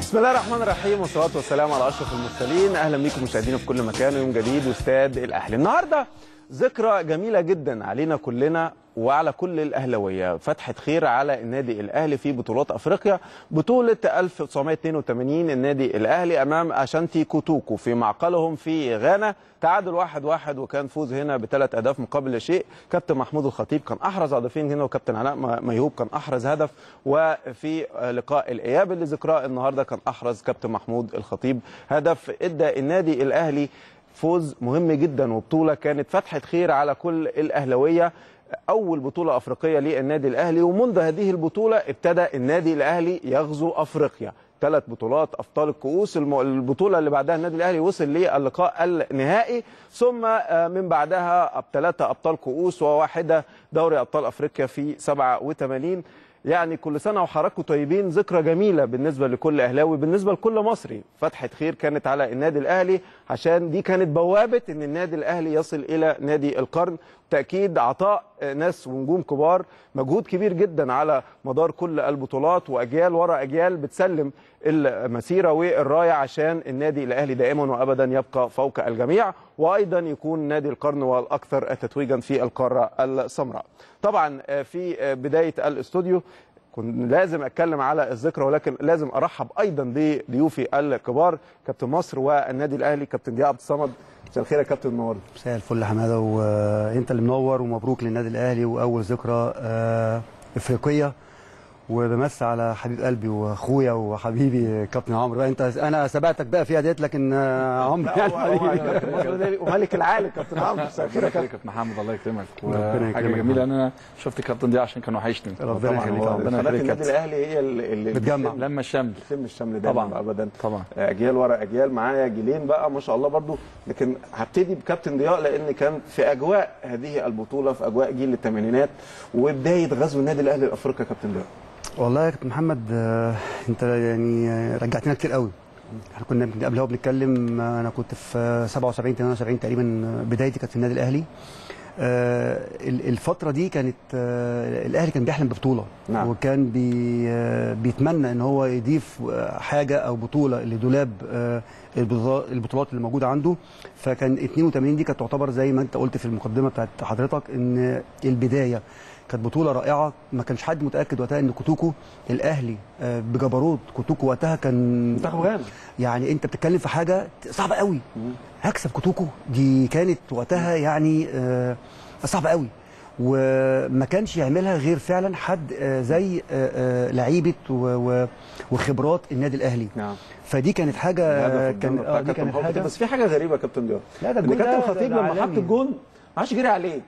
بسم الله الرحمن الرحيم والصلاه والسلام على اشرف المرسلين اهلا بيكم مشاهدينا في كل مكان ويوم جديد واستاد الاهلي النهارده ذكرى جميله جدا علينا كلنا وعلى كل الاهلاويه فتحه خير على النادي الاهلي في بطولات افريقيا بطوله 1982 النادي الاهلي امام اشانتي كوتوكو في معقلهم في غانا تعادل واحد واحد وكان فوز هنا بثلاث اهداف مقابل لا شيء كابتن محمود الخطيب كان احرز هدفين هنا وكابتن علاء ميهوب كان احرز هدف وفي لقاء الاياب اللي ذكراه النهارده كان احرز كابتن محمود الخطيب هدف ادى النادي الاهلي فوز مهم جدا وبطوله كانت فتحه خير على كل الاهلاويه اول بطوله افريقيه للنادي الاهلي ومنذ هذه البطوله ابتدى النادي الاهلي يغزو افريقيا ثلاث بطولات ابطال الكؤوس البطوله اللي بعدها النادي الاهلي وصل للقاء النهائي ثم من بعدها ثلاثه ابطال كؤوس وواحده دوري ابطال افريقيا في 87 يعني كل سنه وحضراتكم طيبين ذكرى جميله بالنسبه لكل اهلاوي بالنسبه لكل مصري فتحه خير كانت على النادي الاهلي عشان دي كانت بوابه ان النادي الاهلي يصل الى نادي القرن تاكيد عطاء ناس ونجوم كبار مجهود كبير جدا على مدار كل البطولات واجيال ورا اجيال بتسلم المسيره والرايه عشان النادي الاهلي دائما وابدا يبقى فوق الجميع وايضا يكون نادي القرن والاكثر تتويجا في القاره السمراء. طبعا في بدايه الاستوديو كنت لازم اتكلم على الذكرى ولكن لازم ارحب ايضا بضيوفي الكبار كابتن مصر والنادي الاهلي كابتن ضياء عبد الصمد مساء الخير يا كابتن منور مساء الفل يا حماده وانت اللي منور ومبروك للنادي الاهلي واول ذكرى افريقيه وبمس على حبيب قلبي واخويا وحبيبي كابتن عمرو بقى انت انا سبقتك بقى فيها ديت لكن عمرو يعني وملك العالم كابتن عمرو مساء الخير يا كابتن محمد الله يكرمك ربنا حاجه يكرمك. جميله ان انا شفت كابتن دي عشان كان وحشني ربنا طبعاً يخليك. هو ربنا قناه يخليك النادي كابتن الاهلي هي اللي بتجمع. لما الشمل بتلم الشمل دايما طبعاً. ابدا طبعا اجيال ورا اجيال معايا جيلين بقى ما شاء الله برضو لكن هبتدي بكابتن ضياء لان كان في اجواء هذه البطوله في اجواء جيل الثمانينات وبدايه غزو النادي الاهلي لافريقيا كابتن ضياء والله يا كابتن محمد آه، انت يعني آه، رجعتنا كتير قوي احنا كنا من قبل هو بنتكلم آه، انا كنت في آه، 77 78 تقريبا آه، بدايتي كانت في النادي الاهلي آه، ال- الفتره دي كانت آه، الاهلي كان بيحلم ببطوله نعم. وكان بي آه، بيتمنى ان هو يضيف آه، حاجه او بطوله لدولاب آه، البطولات البطولات اللي موجوده عنده فكان 82 دي كانت تعتبر زي ما انت قلت في المقدمه بتاعت حضرتك ان البدايه كانت بطوله رائعه ما كانش حد متاكد وقتها ان كوتوكو الاهلي آه، بجبروت كوتوكو وقتها كان منتخب غانا يعني انت بتتكلم في حاجه صعبه قوي هكسب كوتوكو دي كانت وقتها يعني آه، صعبه قوي وما كانش يعملها غير فعلا حد آه، زي آه، آه، لعيبه و- و- وخبرات النادي الاهلي نعم فدي كانت حاجه الهدف كان الجون بتاع اه دي كابتن كانت خطيب. حاجه بس في حاجه غريبه يا كابتن ضياء لا ده ان الجون ده- كابتن ده- خطيب ده لما حط عالمي. الجون ما عادش جري عليه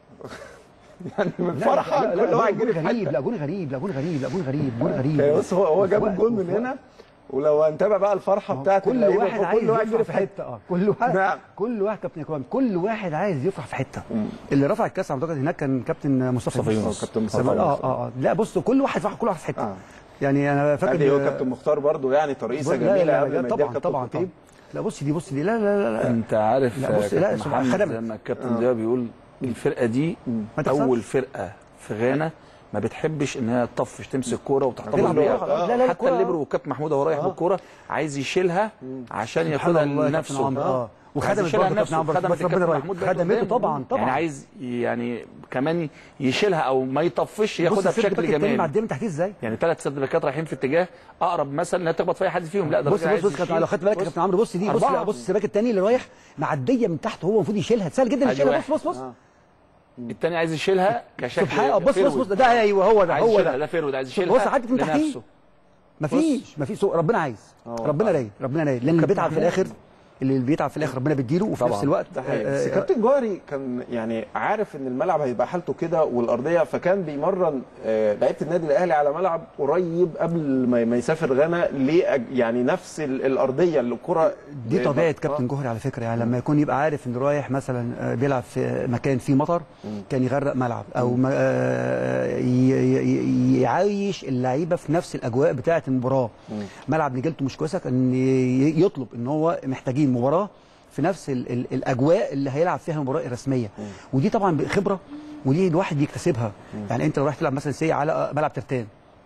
يعني من لا فرحه لا لا كل واحد لا جري جون في غريب حته لا جون غريب لا جون غريب لا جون غريب جون يعني غريب بص هو هو جاب وقت- الجون من وقت- هنا ولو هنتابع بقى الفرحه بتاعت كل اللعيبة، واحد كل عايز واحد يفرح جري في حته اه كل واحد نعم. كل واحد كابتن اكرام كل واحد عايز يفرح في حته مم. اللي رفع الكاس اعتقد هناك كان كابتن مصطفى مصطفى يونس يونس. كابتن مصطفى اه يونس. اه اه لا بص كل واحد فرح كل واحد في حته اه يعني انا فاكر ادي هو كابتن مختار برضو يعني ترقيصه لا، لا، جميله لا، قبل لا، ما طبعا يديها كابتن طبعا طبعا خطيب لا بص دي بص دي لا لا لا لا انت عارف لا، بص، يا لا، كابتن سبحان- محمد خدمت. لما الكابتن آه. ضياء بيقول الفرقه دي ما تخسرش. اول فرقه في غانا ما بتحبش ان هي تطفش تمسك كوره وتحتفظ تلعب بيها بالكرة. لا، لا، حتى الكرة- الليبرو وكابتن محمود وهو رايح آه. بالكوره عايز يشيلها عشان سبحان ياخدها الله يا كابتن لنفسه عمرو، اه عايز وخدمت يشيلها برضه كابتن لنفسه عمرو خدمت بس ربنا الكابتن يبارك محمود بقى خدمته قدام. طبعا طبعا يعني عايز يعني كمان يشيلها او ما يطفش بص ياخدها السيرت باك بشكل التاني جمالي معديه من تحتيه ازاي يعني ثلاث سد باكات رايحين في اتجاه اقرب مثلا انها تخبط في اي حد فيهم لا ده بص الراجل بص عايز بص كابتن يشيل. لو خدت بالك يا بص. كابتن عمرو بص دي بص أربعة. لا بص السباك التاني اللي رايح معديه من تحت هو المفروض يشيلها سهل جدا أدي يشيلها بص واحد. بص بص الثاني عايز يشيلها كشكل سبحان الله بص بص فيرود. بص ده ايوه هو ده عايز هو يشيلها ده ده فيرود عايز يشيلها بص عدت من تحتيه لنفسه. مفيش مفيش سوء ربنا عايز آه، ربنا رايد ربنا رايد لان اللي بيتعب في الاخر اللي بيتعب في الاخر ربنا بيديله وفي طبعاً. نفس الوقت ده حقيقي آه، بس آه، كابتن جوهري كان يعني عارف ان الملعب هيبقى حالته كده والارضيه فكان بيمرن آه، لعيبه النادي الاهلي على ملعب قريب قبل ما ما يسافر غانا ليه يعني نفس ال- الارضيه اللي الكره دي طبيعه آه. كابتن جوهري على فكره يعني لما يكون يبقى عارف انه رايح مثلا آه، بيلعب في مكان فيه مطر كان يغرق ملعب او ما- آه، ي- ي- يعيش اللعيبه في نفس الاجواء بتاعه المباراه ملعب نجيلته مش كويسه كان ي- يطلب ان هو محتاجين مباراه في نفس ال ال الاجواء اللي هيلعب فيها المباراه الرسميه ودي طبعا خبره ودي الواحد يكتسبها يعني انت لو رايح تلعب مثلا سي على ملعب ترتان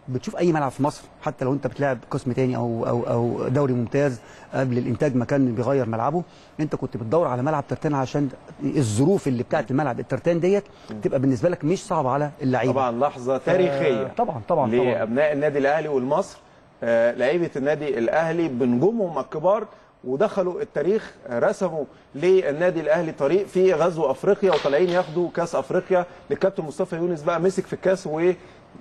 بتشوف اي ملعب في مصر حتى لو انت بتلعب قسم تاني او او او دوري ممتاز قبل الانتاج ما كان بيغير ملعبه انت كنت بتدور على ملعب ترتان عشان الظروف اللي بتاعت الملعب الترتان ديت تبقى بالنسبه لك مش صعبه على اللعيبه طبعا لحظه تاريخيه طبعا طبعا طبعا لابناء النادي الاهلي والمصر آه، لعيبه النادي الاهلي بنجومهم الكبار ودخلوا التاريخ آه، رسموا للنادي الاهلي طريق في غزو افريقيا وطالعين ياخدوا كاس افريقيا للكابتن مصطفى يونس بقى مسك في الكاس و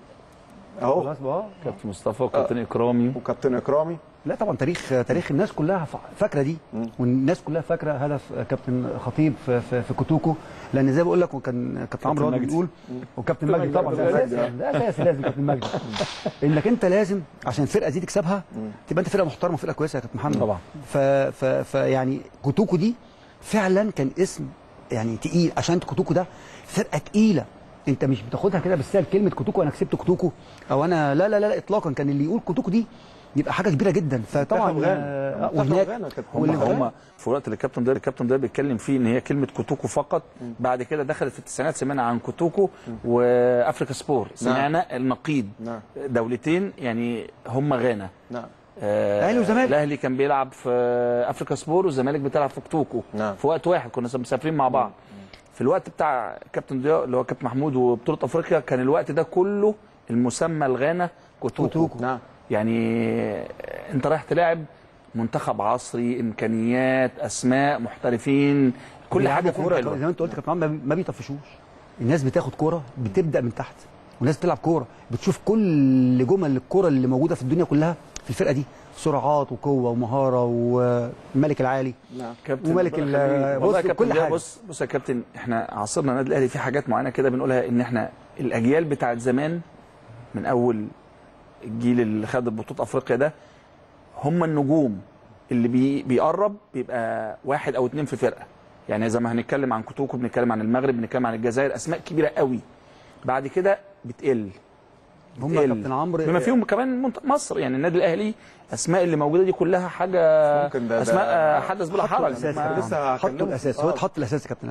اهو خلاص بقى كابتن مصطفى وكابتن اكرامي وكابتن اكرامي لا طبعا تاريخ تاريخ الناس كلها ف- فاكره دي والناس كلها فاكره هدف كابتن خطيب في, في, في كوتوكو لان زي ما بقول لك وكان كابتن عمرو راضي مجدي. بيقول وكابتن مجدي مجدي، طبعا كابتن ده مجدي، اساسي ده اساسي لازم كابتن مجدي انك انت لازم عشان الفرقه دي تكسبها تبقى انت فرقه محترمه فرقه كويسه يا كابتن محمد طبعا. ف, ف, ف يعني كوتوكو دي فعلا كان اسم يعني تقيل عشان كوتوكو ده فرقه تقيله انت مش بتاخدها كده بالسهل كلمه كوتوكو انا كسبت كوتوكو او انا لا لا لا, لا اطلاقا كان اللي يقول كوتوكو دي يبقى حاجه كبيره جدا فطبعا منتخب غانا. آه، منتخب وهناك غانا كانت هم واللي هم في الوقت اللي الكابتن ده الكابتن ده بيتكلم فيه ان هي كلمه كوتوكو فقط بعد كده دخلت في التسعينات سمعنا عن كوتوكو وافريكا سبور سمعنا النقيض نعم. دولتين يعني هم غانا نعم آه، أهلي وزمالك. الاهلي كان بيلعب في افريكا سبور والزمالك بتلعب في كوتوكو نعم. في وقت واحد كنا مسافرين مع بعض في الوقت بتاع كابتن ضياء اللي هو كابتن محمود وبطوله افريقيا كان الوقت ده كله المسمى الغانا كوتوكو, كوتوكو. نعم يعني انت رايح تلاعب منتخب عصري امكانيات اسماء محترفين كل حاجه بيلعبوا فيهم كوره حلوه زي ما انت قلت يا كابتن عمرو ما بي- ما بيطفشوش الناس بتاخد كوره بتبدا من تحت والناس بتلعب كوره بتشوف كل جمل الكوره اللي موجوده في الدنيا كلها في الفرقه دي سرعات وقوه ومهاره والملك العالي نعم كابتن وملك ربنا ال- يخليك. بص، والله يا كابتن كل ده حاجة. بص بص يا كابتن احنا عاصرنا النادي الاهلي في حاجات معينه كده بنقولها ان احنا الاجيال بتاعت زمان من اول الجيل اللي خد بطوله افريقيا ده هم النجوم اللي بي بيقرب بيبقى واحد او اتنين في فرقه يعني زي ما هنتكلم عن كوتوكو بنتكلم عن المغرب بنتكلم عن الجزائر اسماء كبيره قوي بعد كده بتقل هم بتقل. كابتن عمرو بما فيهم كمان منت- مصر يعني النادي الاهلي اسماء اللي موجوده دي كلها حاجه ممكن ده- اسماء ده- آه، حدث بلا حطوا حرج الاساس ما كابتن لسه عمرو. هكلمك. حطوا الاساس هو آه. اتحط الاساس يا كابتن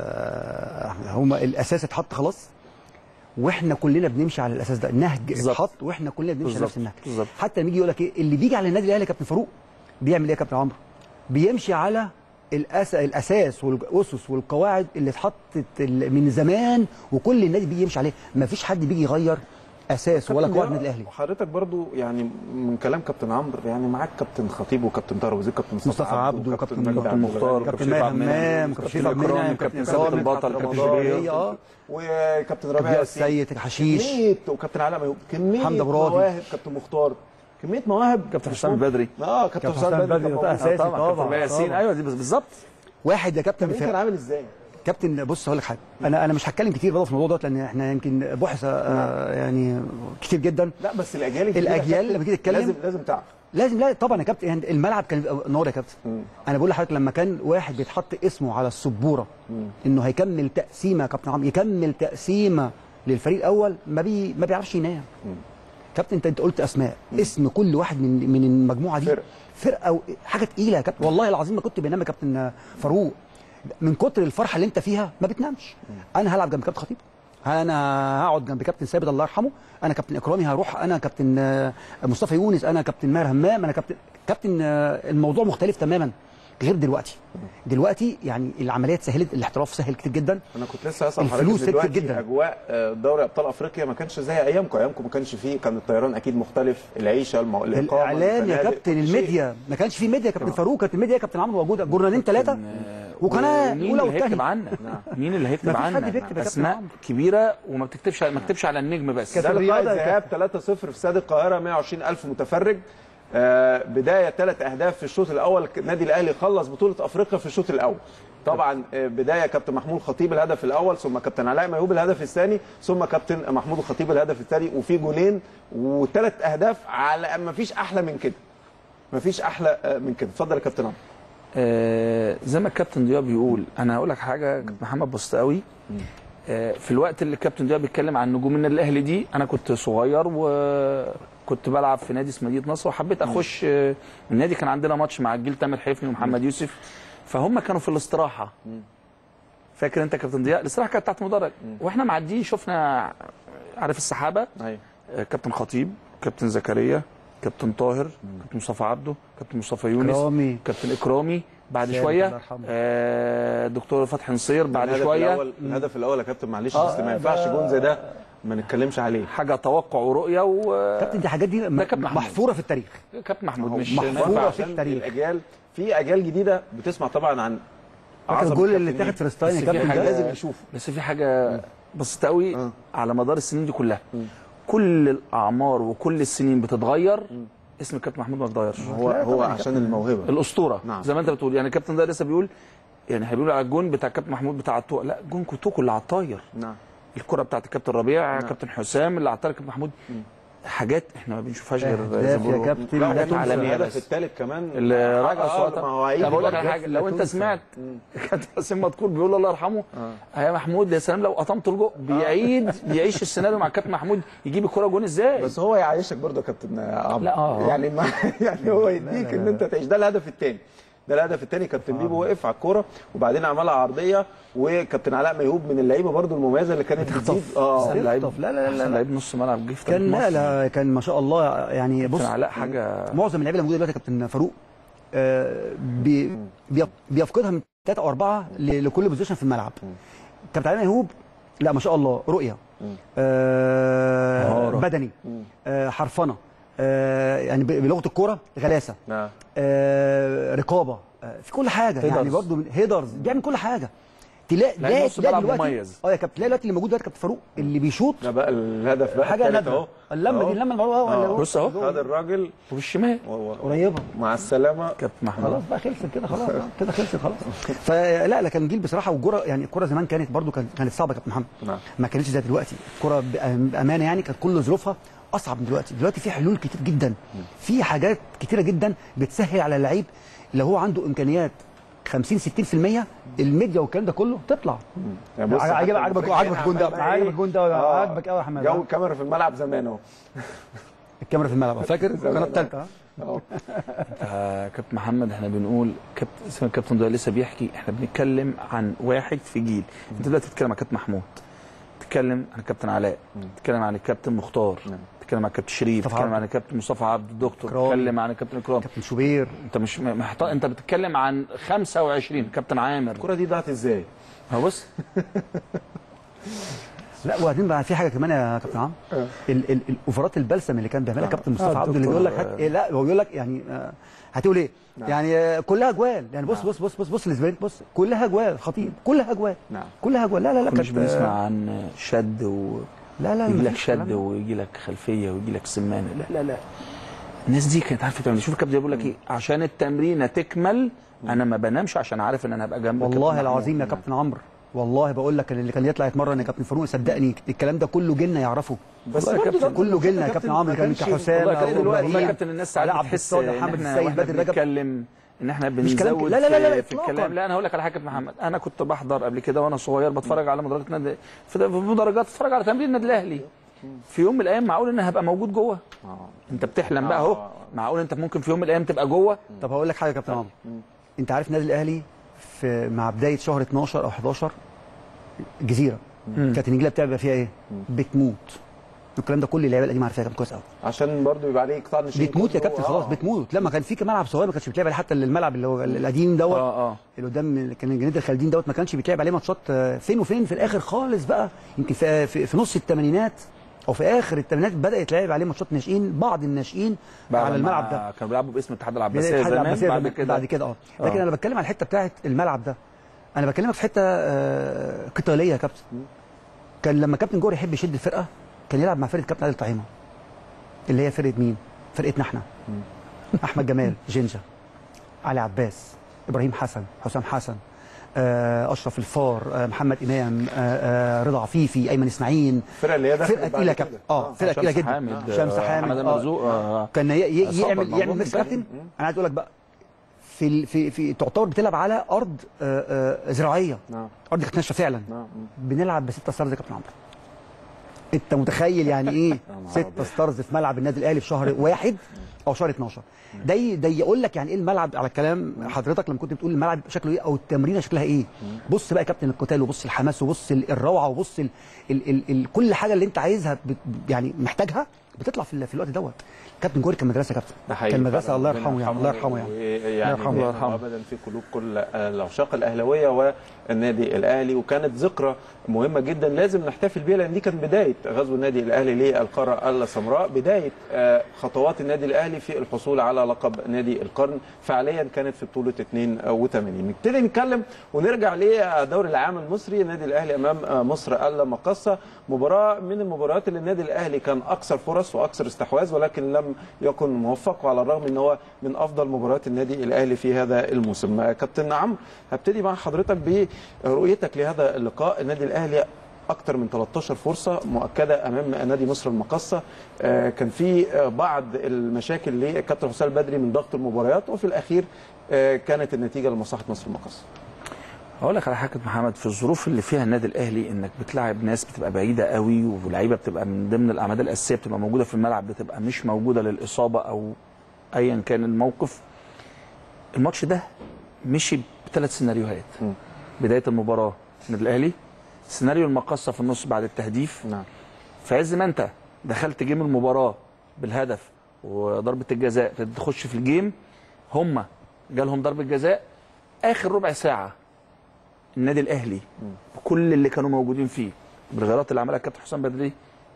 آه، هم الاساس اتحط خلاص واحنا كلنا بنمشي على الاساس ده النهج بالظبط. اتحط واحنا كلنا بنمشي على بالظبط. نفس النهج بالظبط. حتى لما يجي يقول لك ايه اللي بيجي على النادي الاهلي يا كابتن فاروق بيعمل ايه يا كابتن عمرو بيمشي على الأس... الاساس والاسس والقواعد اللي اتحطت ال- من زمان وكل النادي بيجي يمشي عليه ما فيش حد بيجي يغير اساس ولا كابتن قواعد ضياء، النادي الاهلي حضرتك برضو يعني من كلام كابتن عمرو يعني معاك كابتن خطيب وكابتن طارق وزير كابتن مصطفى, مصطفى عبده وكابتن وكابتن مجدي كابتن عبد مختار الغني، كابتن شريف ماهر عبد المنعم، همام كابتن شريف عبد إكرامي، المنعم كابتن كابتن ثابت ثابت البطل كابتن رمضان، شوبير اه وكابتن ربيع ربيع ياسين. السيد حشيش كميه وكابتن علاء ميهوب كميه حمدي أبو راضي. مواهب كابتن مختار كميه مواهب كابتن مش حسام ممكن. البدري. اه كابتن كابتن حسام حسام البدري البدري كان ده موجود. أساسي طبعا طبعا، كابتن ربيع ياسين طبعا. ايوه دي بس- بالظبط واحد يا كابتن مين كان بفرقه عامل ازاي؟ كابتن بص هقول لك حاجه انا انا مش هتكلم كتير برضه في الموضوع دوت لان احنا يمكن بحث آه، يعني كتير جدا لا بس الاجيال الجديدة الأجيال كابتن لما تيجي تتكلم- لازم لازم تعرف لازم لا طبعا يا كابتن يعني الملعب كان بيبقى نار يا كابتن مم. انا بقول لحضرتك لما كان واحد بيتحط اسمه على السبوره انه هيكمل تقسيمه يا كابتن عمرو يكمل تقسيمه للفريق الاول ما بي ما بيعرفش ينام كابتن انت انت قلت اسماء اسم كل واحد من من المجموعه دي فرقة. فرقه و- حاجه تقيله يا كابتن والله العظيم ما كنت بنام يا كابتن فاروق من كتر الفرحه اللي انت فيها ما بتنامش انا هلعب جنب كابتن خطيب انا هقعد جنب كابتن ثابت الله يرحمه انا كابتن اكرامي هروح انا كابتن آه، مصطفى يونس انا كابتن ماهر همام انا كابتن كابتن آه، الموضوع مختلف تماما غير دلوقتي دلوقتي يعني العمليات سهلت الاحتراف سهل كتير جدا انا كنت لسه هسال الفلوس حضرتك تكتب دلوقتي جدا. اجواء آه، دوري ابطال افريقيا ما كانش زي ايامكم ايامكم ما كانش فيه كان الطيران اكيد مختلف العيشه المو... الاقامه الاعلام يا الفنادق، كابتن كل شيء. الميديا ما كانش في ميديا يا كابتن فاروق كانت الميديا يا كابتن عمرو موجوده جورنالين ثلاثه وقناه مين اولى اللي هيكتب والثانيه عنا مين اللي هيكتب مفيش حد عنا بيكتب يا كابتن اسماء عمرو. كبيره وما بتكتبش ما بتكتبش على النجم بس ده كابتن لقاء الرياضة يا الذهاب 3-0 في استاد القاهره 120 الف متفرج آه، بدايه ثلاث اهداف في الشوط الاول النادي الاهلي خلص بطوله افريقيا في الشوط الاول طبعا آه، بدايه كابتن محمود خطيب الهدف الاول ثم كابتن علاء ميهوب الهدف الثاني ثم كابتن محمود الخطيب الهدف الثاني وفي جولين وثلاث اهداف على ما فيش احلى من كده ما فيش احلى آه، من كده اتفضل يا كابتن عمرو آه زي ما الكابتن ضياء بيقول انا هقول لك حاجه كابتن محمد بسط قوي آه في الوقت اللي الكابتن ضياء بيتكلم عن نجوم النادي الاهلي دي انا كنت صغير وكنت بلعب في نادي اسمه مدينه نصر وحبيت اخش آه النادي كان عندنا ماتش مع الجيل تامر حفني ومحمد يوسف فهم كانوا في الاستراحه فاكر انت يا كابتن ضياء الاستراحه كانت تحت مدرج واحنا معديين شفنا عارف السحابه ايوه آه، كابتن خطيب كابتن زكريا كابتن طاهر كابتن مصطفى عبده كابتن مصطفى يونس إكرامي. كابتن اكرامي بعد ثابت شويه الله يرحمه. آه دكتور فتحي نصير بعد الهدف شويه الأول الهدف الاول يا كابتن معلش آه، بس ما ينفعش ده- جون زي ده ما نتكلمش عليه حاجه توقع ورؤيه وكابتن كابتن دي حاجات دي م- كابتن محمود. محفوره في التاريخ محمود مش محفوظة ما ينفعش. في التاريخ. الاجيال في اجيال جديده بتسمع طبعا عن فاكر عظمة الجول اللي كابتن اتاخد في مين. الستاين يا بس في كابتن حاجة- ده لازم نشوفه بس في حاجه بسيطه قوي آه. على مدار السنين دي كلها كل الاعمار وكل السنين بتتغير اسم الكابتن محمود ما اتغيرش هو هو عشان الموهبه الاسطوره نعم. زي ما انت بتقول يعني الكابتن ده لسه بيقول يعني هيقولوا على الجون بتاع الكابتن محمود بتاع الطوق لا جون كوتوكو اللي على الطاير نعم الكره بتاعت الكابتن ربيع نعم. كابتن حسام اللي على الطاير الكابتن محمود حاجات احنا ما بنشوفهاش غير زي ما اهداف يا بيقولوا. كابتن لا لا وكان تنسى. عالمية الهدف بس. الثالث كمان اللي حاجه رقص اه وقتها. ما هو هيجي لا بقول لك برضه. على حاجه لو انت تنسى. سمعت كابتن حسين مدكور بيقول الله يرحمه يا محمود يا سلام لو قطمت الجو بيعيد بيعيش السيناريو مع الكابتن محمود يجيب الكره جون ازاي بس هو يعيشك برضه يا كابتن عمرو لا، آه. يعني ما يعني هو يديك ان انت تعيش ده الهدف الثاني ده الهدف الثاني كابتن بيبو وقف على الكوره وبعدين عملها عرضيه وكابتن علاء ميهوب من اللعيبه برضه المميزه اللي كانت بتزيد اه أحسن لعيب لا، لا، لا، لا. أحسن لعيب نص ملعب جه في كان تاريخ لا مصر. لا كان ما شاء الله يعني بص كابتن علاء حاجه معظم اللعيبه اللي موجوده دلوقتي يا كابتن فاروق آه، بي بي- بيفقدها من ثلاثه او اربعه ل- لكل بوزيشن في الملعب كابتن علي ميهوب لا ما شاء الله رؤيه آه مهارة. بدني آه حرفنه آه يعني ب- بلغه الكوره غلاسه نعم آه رقابه آه في كل حاجه يعني هيدرز. برضه هيدرز بيعمل كل حاجه تلاقي لعيب تلاقي نص تلاقي ملعب دلوقتي مميز. اه يا كابتن تلاقي دلوقتي اللي موجود دلوقتي كابتن فاروق اللي بيشوط ده بقى الهدف بقى حاجه الثالث نادره اهو اللمه دي اللمه اللي هو آه. بص اهو خد الراجل وبالشمال و- و- قريبه مع السلامه كابتن محمود خلاص بقى خلصت كده خلاص كده خلصت خلاص فلا لا كان جيل بصراحه والجرة يعني الكره زمان كانت برضو كانت كانت صعبه يا كابتن محمد نعم. ما كانتش زي دلوقتي الكره بأم- بامانه يعني كانت كل ظروفها اصعب من دلوقتي دلوقتي في حلول كتير جدا في حاجات كتيره جدا بتسهل على اللعيب لو هو عنده امكانيات 50 60% الميديا والكلام ده كله تطلع يعني بص عاجبك حتى عاجبك المفرجين عاجبك الجون ده عمال بقى عاجبك إيه؟ الجون ده آه. عاجبك قوي يا حماد جو الكاميرا في الملعب زمان اهو الكاميرا في الملعب فاكر القناه الثالثه آه كابتن محمد احنا بنقول كابتن اسم الكابتن ده لسه بيحكي احنا بنتكلم عن واحد في جيل انت دلوقتي بتتكلم عن كابتن محمود تتكلم عن الكابتن علاء تتكلم عن الكابتن مختار تتكلم عن الكابتن شريف مصطفى تتكلم عبده. عن الكابتن مصطفى عبد الدكتور إكرامي. تتكلم عن الكابتن اكرام كابتن شوبير انت مش محتاج انت بتتكلم عن 25 كابتن عامر الكره دي ضاعت ازاي؟ هو بص لا وبعدين بقى في حاجه كمان يا كابتن عمرو ال- ال- الاوفرات البلسم اللي كان بيعملها كابتن مصطفى عبده اللي بيقول لك هات إيه لا هو بيقول لك يعني آه، هتقول ايه؟ يعني آه، كلها جوال يعني بص بص بص بص بص لزبالك بص كلها جوال خطيب كلها جوال نعم. كلها جوال لا لا لا كناش كانت- بنسمع عن شد و لا لا يجي لك مفيش كلام شد ده. ويجي لك خلفيه ويجي لك سمانه لا لا لا الناس دي كانت عارفه تعمل شوف الكابتن بيقول لك ايه عشان التمرينه تكمل انا ما بنامش عشان عارف ان انا هبقى جنب الكابتن والله محمود. العظيم يا كابتن عمرو والله بقول لك اللي كان يطلع يتمرن يا كابتن فاروق صدقني الكلام ده كله جيلنا يعرفه بس والله يا برضه كابتن، ده- كله جيلنا يا كابتن كابتن عمرو ما كان كانش- كحسام والله يا كابتن وإبراهيم، والله يا كابتن الناس ساعات علاء عبد بتحس الصادق ان محمد احنا السيد واحنا بدر رجب بنتكلم ان احنا مش كلام بنزود لا لا لا لا في, في إطلاقاً. الكلام لا انا هقول لك على حاجه يا كابتن محمد انا كنت بحضر قبل كده وانا صغير بتفرج على مدرجات نادي في في مدرجات اتفرج على تمرين النادي الاهلي في يوم من الايام معقول ان هبقى موجود جوه انت بتحلم بقى اهو معقول انت ممكن في يوم من الايام تبقى جوه طب هقول لك حاجه يا كابتن عمرو انت عارف النادي الاهلي في مع بدايه شهر 12 او 11 الجزيره كانت النجيله بتبقى فيها ايه؟ بتموت الكلام ده كل اللعيبه القديمه عارفاه كان كويس قوي عشان برضه يبقى عليه قطاع نشيط بتموت يا كله. كابتن آه. خلاص بتموت لا ما كان في كمان ملعب صغير ما كانش بيتلعب عليه حتى الملعب اللي هو القديم دوت اه اه اللي قدام كان جنيد الخالدين دوت ما كانش بيتلعب عليه ماتشات آه، فين وفين في الاخر خالص بقى يمكن في, في, في نص الثمانينات او في اخر الثمانينات بدا يتلعب عليه ماتشات ناشئين بعض الناشئين بعد على ما الملعب ده كانوا بيلعبوا باسم الاتحاد بداية العباسيه الاتحاد زمان العباسية بعد بعد كده بعد كده اه لكن آه. انا بتكلم على الحته بتاعت الملعب ده انا بكلمك في حته آه، قتاليه يا كابتن كان لما كابتن جوهر يحب يشد الفرقه كان يلعب مع فرقه كابتن عادل طعيمه اللي هي فرقه مين؟ فرقتنا احنا احمد جمال جنجا علي عباس ابراهيم حسن حسام حسن آه، اشرف الفار آه، محمد امام آه، آه، رضا عفيفي ايمن اسماعيل الفرقه اللي هي دخلت فرقه بعد تقيله يا كده. كابتن اه فرقه شمس تقيله جدا حامد، شمس آه، حامد حمد آه. مرزوق آه. كان ي- ي- أصاب يعمل الموضوع يعمل ميكس كان- كابتن انا عايز اقول لك بقى في ال- في في تعتبر بتلعب على ارض آه، آه، زراعيه نعم ارض كانت ناشفه فعلا نعم بنلعب بستة صار زي كابتن عمرو انت متخيل يعني ايه نهار ستة أبيض. ستارز في ملعب النادي الاهلي في شهر واحد او شهر 12 ده ي- ده يقول لك يعني ايه الملعب على كلام حضرتك لما كنت بتقول الملعب شكله ايه او التمرينه شكلها ايه بص بقى يا كابتن القتال وبص الحماس وبص ال- الروعه وبص ال ال ال ال كل حاجه اللي انت عايزها بت يعني محتاجها بتطلع في, ال- في الوقت دوت كابتن جوري كان مدرسه يا كابتن ده حقيقي كان مدرسه فعلاً. الله ربنا يرحمه يعني الله يرحمه يعني ويعني الله يرحمه. الله يرحمه ابدا في قلوب كل العشاق الاهلاويه والنادي الاهلي وكانت ذكرى مهمه جدا لازم نحتفل بيها لان دي كانت بدايه غزو النادي الاهلي للقاره السمراء بدايه آه، خطوات النادي الاهلي في الحصول على لقب نادي القرن فعليا كانت في بطوله 82 نبتدي نتكلم ونرجع للدوري العام المصري النادي الاهلي امام آه، مصر المقصه مباراه من المباريات اللي النادي الاهلي كان اكثر فرص واكثر استحواذ ولكن لم يكن موفق وعلى الرغم ان هو من افضل مباريات النادي الاهلي في هذا الموسم آه، كابتن عمرو هبتدي مع حضرتك برؤيتك لهذا اللقاء النادي الاهلي اكثر من 13 فرصه مؤكده امام نادي مصر المقصه آه، كان في آه، بعض المشاكل للكابتن حسام البدري من ضغط المباريات وفي الاخير آه، كانت النتيجه لمصلحه مصر المقصه هقول لك على حاجه محمد في الظروف اللي فيها النادي الاهلي انك بتلاعب ناس بتبقى بعيده قوي ولعيبه بتبقى من ضمن الاعمال الاساسيه بتبقى موجوده في الملعب بتبقى مش موجوده للاصابه او ايا كان الموقف الماتش ده مشي بثلاث سيناريوهات م. بدايه المباراه النادي الاهلي سيناريو المقصه في النص بعد التهديف نعم في عز ما انت دخلت جيم المباراه بالهدف وضربه الجزاء تخش في الجيم هم جالهم ضربه جزاء اخر ربع ساعه النادي الاهلي بكل اللي كانوا موجودين فيه بالغيرات اللي عملها الكابتن حسام بدري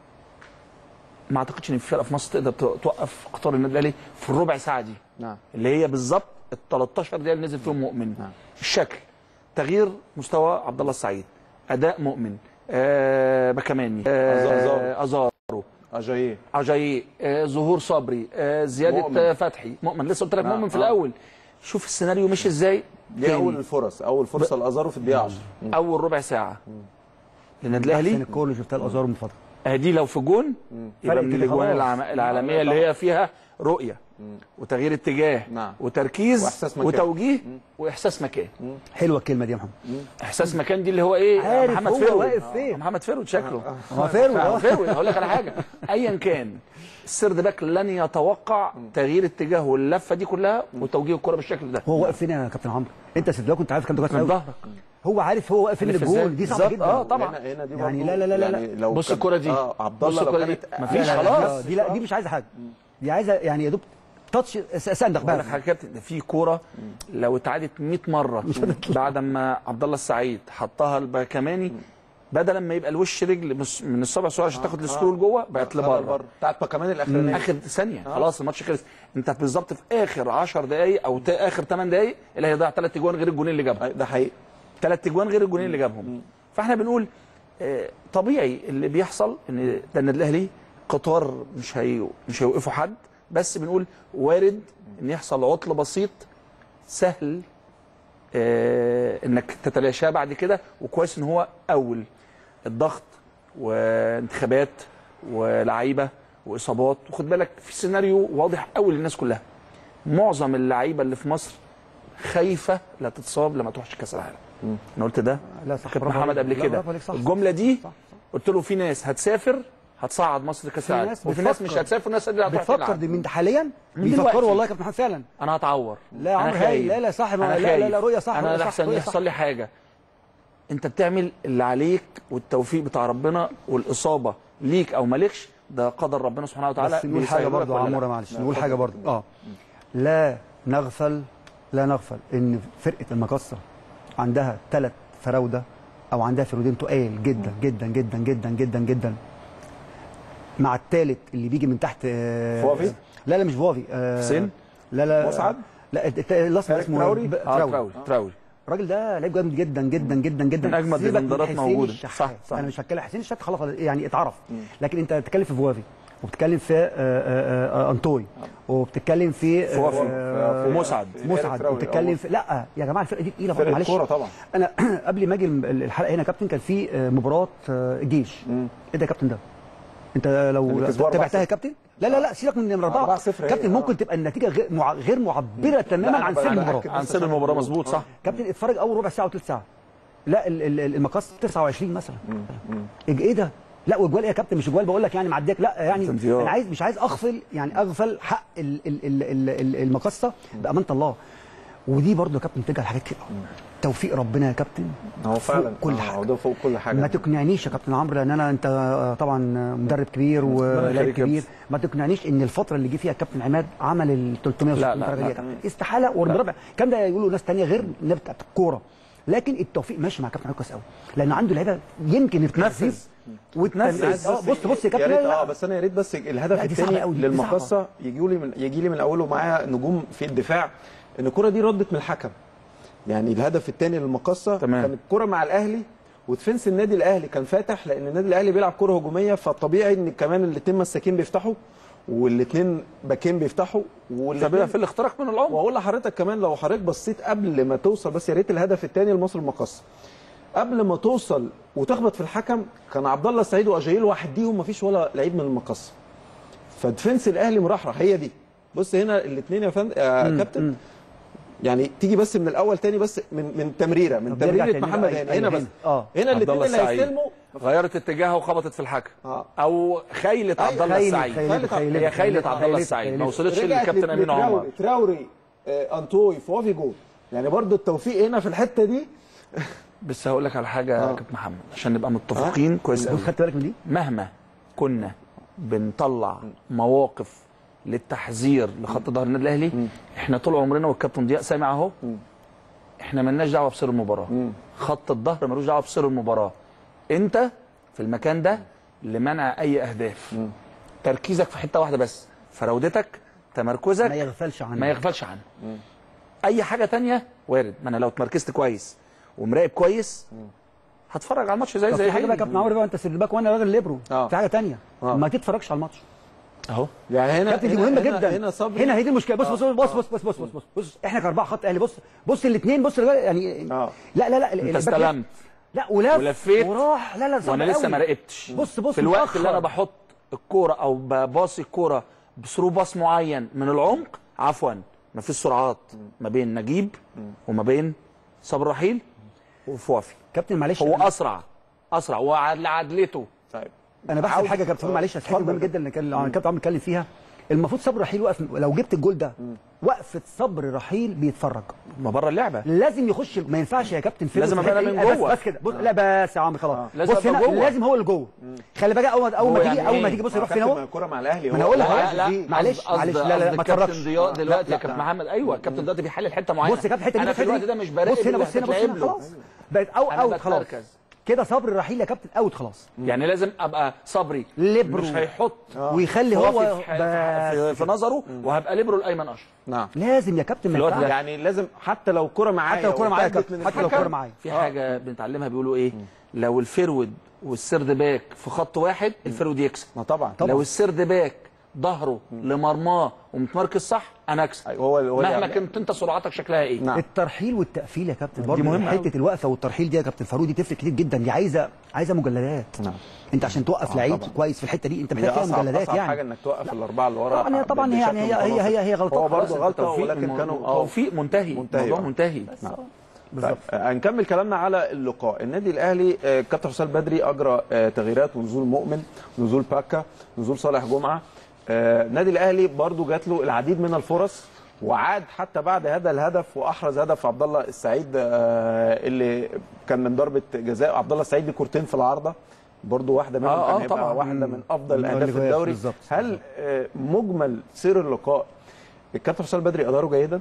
ما اعتقدش ان في فرقه في مصر تقدر توقف قطار النادي الاهلي في الربع ساعه دي نعم اللي هي بالظبط ال 13 دقيقه اللي نزل فيهم مؤمن نعم. الشكل تغيير مستوى عبد الله السعيد اداء مؤمن آه بكماني آه ازارو اجاييه عجاييه آه ظهور صبري آه زياده مؤمن. آه فتحي مؤمن لسه قلت لك نعم، مؤمن في آه. الاول شوف السيناريو مشي ازاي دي تاني. اول الفرص اول فرصه لازارو في الدقيقه 10 اول ربع ساعه للنادي احسن الاهلي الكور اللي شفتها الازار من فتره آه دي لو في جون يبقى فرق من كده الاجوان خلاص. العم- العالميه اللي هي فيها رؤيه وتغيير اتجاه نعم. وتركيز وإحساس مكان. وتوجيه واحساس مكان حلوه الكلمه دي يا محمد احساس مكان دي اللي هو ايه عارف محمد هو فيرو واقف فين. محمد فيرو شكله هو فيرو آه، آه. فيرو هقول لك على حاجه ايا كان السرد باك لن يتوقع تغيير اتجاه واللفه دي كلها وتوجيه الكره بالشكل ده هو واقف فين يا كابتن عمرو انت سيدلاك كنت عارف كام كويس من قوي ظهرك هو عارف هو واقف فين لف إزاي؟ الجول دي صعبه بالظبط. جدا اه طبعا هنا هنا دي يعني برضو لا- لا- لا- لا- يعني لو بص كان- الكرة دي. اه عبد بص الله لو الكرة دي. كانت مفيش لا- لا- لا، خلاص. دي لا دي مش عايزه حاجه دي عايزه يعني يا دوب تاتش س- سندق بقول بقى لك حاجه يا كابتن ده في كوره لو اتعادت 100 مره بعد ما عبد الله السعيد حطها الباكماني بدل ما يبقى الوش رجل مس- من الصابع الصغير عشان تاخد السلول جوه بقت لبره بتاعت كمان الاخرانيه اخر ثانيه خلاص الماتش خلص انت بالظبط في اخر 10 دقائق او تا- اخر 8 دقائق اللي هيضيع ثلاث اجوان غير الجونين اللي جابهم ده حقيقي ثلاث اجوان غير الجونين اللي جابهم فاحنا بنقول آه، طبيعي اللي بيحصل ان ده النادي الاهلي قطار مش هي مش هيوقفوا حد بس بنقول وارد ان يحصل عطل بسيط سهل آه، انك تتلاشاه بعد كده وكويس ان هو اول الضغط وانتخابات ولعيبه واصابات وخد بالك في سيناريو واضح قوي للناس كلها معظم اللعيبه اللي في مصر خايفه لا تتصاب لما تروحش كاس العالم انا قلت ده لا صح كابتن برافو محمد عليك. قبل لا، كده برافو عليك، صح، الجمله دي صح، صح. قلت له في ناس هتسافر هتصعد مصر كاس في العالم ناس وفي ناس مش بتفكر. هتسافر وناس اللي هتروح بتفكر تلعب دي من حاليا من بيفكروا دلوقتي. والله يا كابتن محمد فعلا انا هتعور لا يا انا عمرو خايف هاي لا لا صح انا لا لا خايف. لا رؤيه صح انا رؤية صح، احسن رؤية صح. يحصل لي حاجه انت بتعمل اللي عليك والتوفيق بتاع ربنا والاصابه ليك او مالكش ده قدر ربنا سبحانه وتعالى بس نقول حاجه بيسيره لك برضه يا ولا لا. عموره معلش نقول حاجه برضه اه لا نغفل لا نغفل ان فرقه المقصه عندها ثلاث فراوده او عندها فرودين تقال جدا جدا جدا جدا جدا جدا مع الثالث اللي بيجي من تحت آه، فوافي؟ لا لا مش فوافي آه، حسين؟ لا لا مسعد؟ لا الت- الاسمر فارس اسمه تراوري؟ ب- اه تراوري تراوري الراجل ده لعيب جامد جدا جدا جدا جدا من أجمد سيبك من البندرات حسين موجودة. الشحات. صح، صح. انا مش هتكلم حسين الشحات خلاص يعني اتعرف لكن انت بتتكلم في فوافي وبتتكلم في آه، آه، آه، انطوي وبتتكلم في آه، فوافي. آه، ومسعد. مسعد تراوري. وبتتكلم في لا يا جماعه الفرقه دي تقيله برضه فرقه معلش كوره طبعا انا قبل ما اجي الحلقه هنا يا كابتن كان في آه، مباراه آه، الجيش مم. ايه ده يا كابتن ده انت لو اللي كسبوها تابعتها يا 4-0. كابتن لا لا لا سيبك من نمره 4 4-0 هي، كابتن آه. ممكن تبقى النتيجه غير مع- غير معبره تماما أنا عن ب- سير أنا المباراه بأكد عن سير المباراه مظبوط صح كابتن اتفرج اول ربع ساعه وثلث ساعه لا ال- ال- ال- المقص 29 مثلا ايه إيه ده لا واجوال ايه يا كابتن مش اجوال بقول لك يعني معديك لا يعني كابتن ضياء. انا عايز مش عايز اغفل يعني اغفل حق ال- ال- ال- ال- ال- المقصه بامانه الله ودي برضه يا كابتن ترجع لحاجات كتير قوي. توفيق ربنا يا كابتن هو فوق فعلا كل آه، حاجه هو ده فوق كل حاجه ما تقنعنيش يا كابتن عمرو لان انا انت آه، طبعا مدرب كبير ولاعب يخليك يا كبير ما تقنعنيش ان الفتره اللي جه فيها الكابتن عماد عمل ال 360 لا، لا، درجه لا، دي استحاله والربع الكلام ده يقولوا ناس ثانيه غير الناس بتاعت الكوره لكن التوفيق ماشي مع كابتن عماد كويس قوي لان عنده لعيبه يمكن التنفيذ والتنفيذ اه بص بص يا كابتن يا ريت لا، لا. اه بس انا يا ريت بس الهدف لا، دي صعبة الثاني أوي دي، دي للمقصه يجي لي من يجي لي من اوله معايا نجوم في الدفاع ان الكره دي ردت من الحكم يعني الهدف الثاني للمقصه تمام. كانت كره مع الاهلي ودفنس النادي الاهلي كان فاتح لان النادي الاهلي بيلعب كره هجوميه فالطبيعي ان كمان الاثنين مساكين بيفتحوا والاثنين باكين بيفتحوا سبيلها في الاختراق من العمق واقول لحضرتك كمان لو حضرتك بصيت قبل ما توصل بس يا ريت الهدف الثاني لمصر المقصه قبل ما توصل وتخبط في الحكم كان عبد الله السعيد واجايل لوحديهم مفيش ولا لعيب من المقصه فدفنس الاهلي مرحرح هي دي بص هنا الاثنين يا فندم يا كابتن يعني تيجي بس من الاول تاني بس من من تمريره من طب نرجع تمريره تاني محمد بقى، هاني أيوة هنا هنا. بس اه هنا عبد الاثنين الله اللي السعيد. هيستلموا غيرت اتجاهها وخبطت في الحكم آه. او خيلة عبد الله خيلة- السعيد خيلة- خيلة- هي خيلة عبد الله خيلة- السعيد ما خيلة. وصلتش رجعت للكابتن امين عمر لتراوري تراوري آه، انطوي فوفي جول يعني برضو التوفيق هنا في الحته دي بس هقول لك على حاجه يا كابتن محمد عشان نبقى متفقين كويس قوي بص خدت بالك من دي مهما كنا بنطلع مواقف للتحذير لخط ظهر النادي الاهلي احنا طول عمرنا والكابتن ضياء سامع اهو احنا مالناش دعوه بسير المباراه خط الظهر ملوش دعوه بسير المباراه انت في المكان ده لمنع اي اهداف تركيزك في حته واحده بس فراودتك تمركزك ما يغفلش عنه ما يغفلش عنه اي حاجه تانية وارد ما انا لو اتمركزت كويس ومراقب كويس هتفرج على الماتش زي طب زي في حاجه هي. بقى يا كابتن عمرو بقى انت سير باك وانا راجل ليبرو آه. في حاجه ثانيه آه. ما تتفرجش على الماتش اهو يعني هنا كابتن دي هنا- مهمه هنا- جدا هنا صبري هنا هي دي المشكله بص بص بص بص بص بص بص بص, بص. احنا كاربعه خط اهلي بص بص الاثنين بص يعني آه. لا لا لا ال- انت الباك استلمت لا ولف ولفيت وراح لا لا صعب وانا لسه قوي. ما راقبتش بص بص في الوقت متأخر. اللي انا بحط الكوره او بباصي الكوره بثرو باص معين من العمق عفوا ما فيش سرعات ما بين نجيب وما بين صبر رحيل وفوافي كابتن معلش هو أنا- اسرع اسرع وعدلته طيب انا بحسب حاجه يا كابتن معلش هتحكي مهم جدا اللي كان اللي كابتن عمرو اتكلم فيها المفروض صبر رحيل وقف لو جبت الجول ده وقفه صبر رحيل بيتفرج ما بره اللعبه لازم يخش ما ينفعش يا كابتن فيلم لازم في أبقى الحتة أنا دي. من جوه. بس, بس كده بص لا بس يا عم خلاص لازم بص أبقى هنا جوه. لازم هو اللي جوه خلي بالك اول ما اول ما هو تيجي يعني اول ما إيه؟ تيجي بص يروح ما فين كابتن اهو ما الكوره مع الاهلي ما انا اقول لك لا أهو. لا معلش قصد- معلش قصد- لا لا قصد ما الكابتن تفرجش ضياء دلوقتي يا لا، كابتن لا. محمد ايوه الكابتن دلوقتي بيحلل حته معينه بص يا كابتن الحته دي انا بص في الوقت دي. ده مش براقب بص هنا اللي بص هنا بص هتتلعب هنا له. خلاص بقت او أنا اوت خلاص بتمركز. كده صبر رحيل يا كابتن اوت خلاص يعني لازم ابقى صبري ليبرو. مش هيحط ويخلي فوافي هو في, ح- بس في, في نظره وهبقى ليبرو الايمن اشرف نعم لازم يا كابتن ما الوقت ينفعش. يعني لازم حتى لو الكوره معايا حتى لو الكوره معايا يا واتاكدت كابتن من حتى لو الحكم، الكوره معايا في حاجه بنتعلمها بيقولوا ايه لو الفرود والسرد باك في خط واحد الفرود يكسب ما طبعا لو السرد باك ظهره لمرماه ومتمركز صح انا اكسب أيوة، هو هو مهما اللي- كنت انت سرعتك شكلها ايه نعم. الترحيل والتقفيل يا كابتن برضه مهمة حته الوقفه والترحيل دي يا كابتن فاروق دي تفرق كتير جدا دي عايزه عايزه مجلدات نعم. انت عشان توقف آه، لعيب طبعا. كويس في الحته دي انت هي محتاج فيها اصعب مجلدات اصعب يعني حاجه انك توقف الاربعه اللي ورا طبعا هي طبعا هي يعني هي هي هي, هي غلطات هو برضه خلاص. غلطه توفيق ولكن من- كانوا آه. توفيق منتهي منتهي، الموضوع آه. منتهي طيب آه، هنكمل كلامنا على اللقاء النادي الاهلي آه، كابتن حسام بدري اجرى آه، تغييرات ونزول مؤمن نزول باكا نزول صالح جمعه آه، النادي الاهلي برضو جات له العديد من الفرص وعاد حتى بعد هذا الهدف واحرز هدف عبد الله السعيد آه، اللي كان من ضربه جزاء عبد الله السعيد بكورتين في العارضه برضو واحده منهم آه، كان آه، هيبقى طبعاً. واحده من افضل من اهداف اللي جاية الدوري بالظبط. هل آه، مجمل سير اللقاء الكابتن حسام بدري اداره جيدا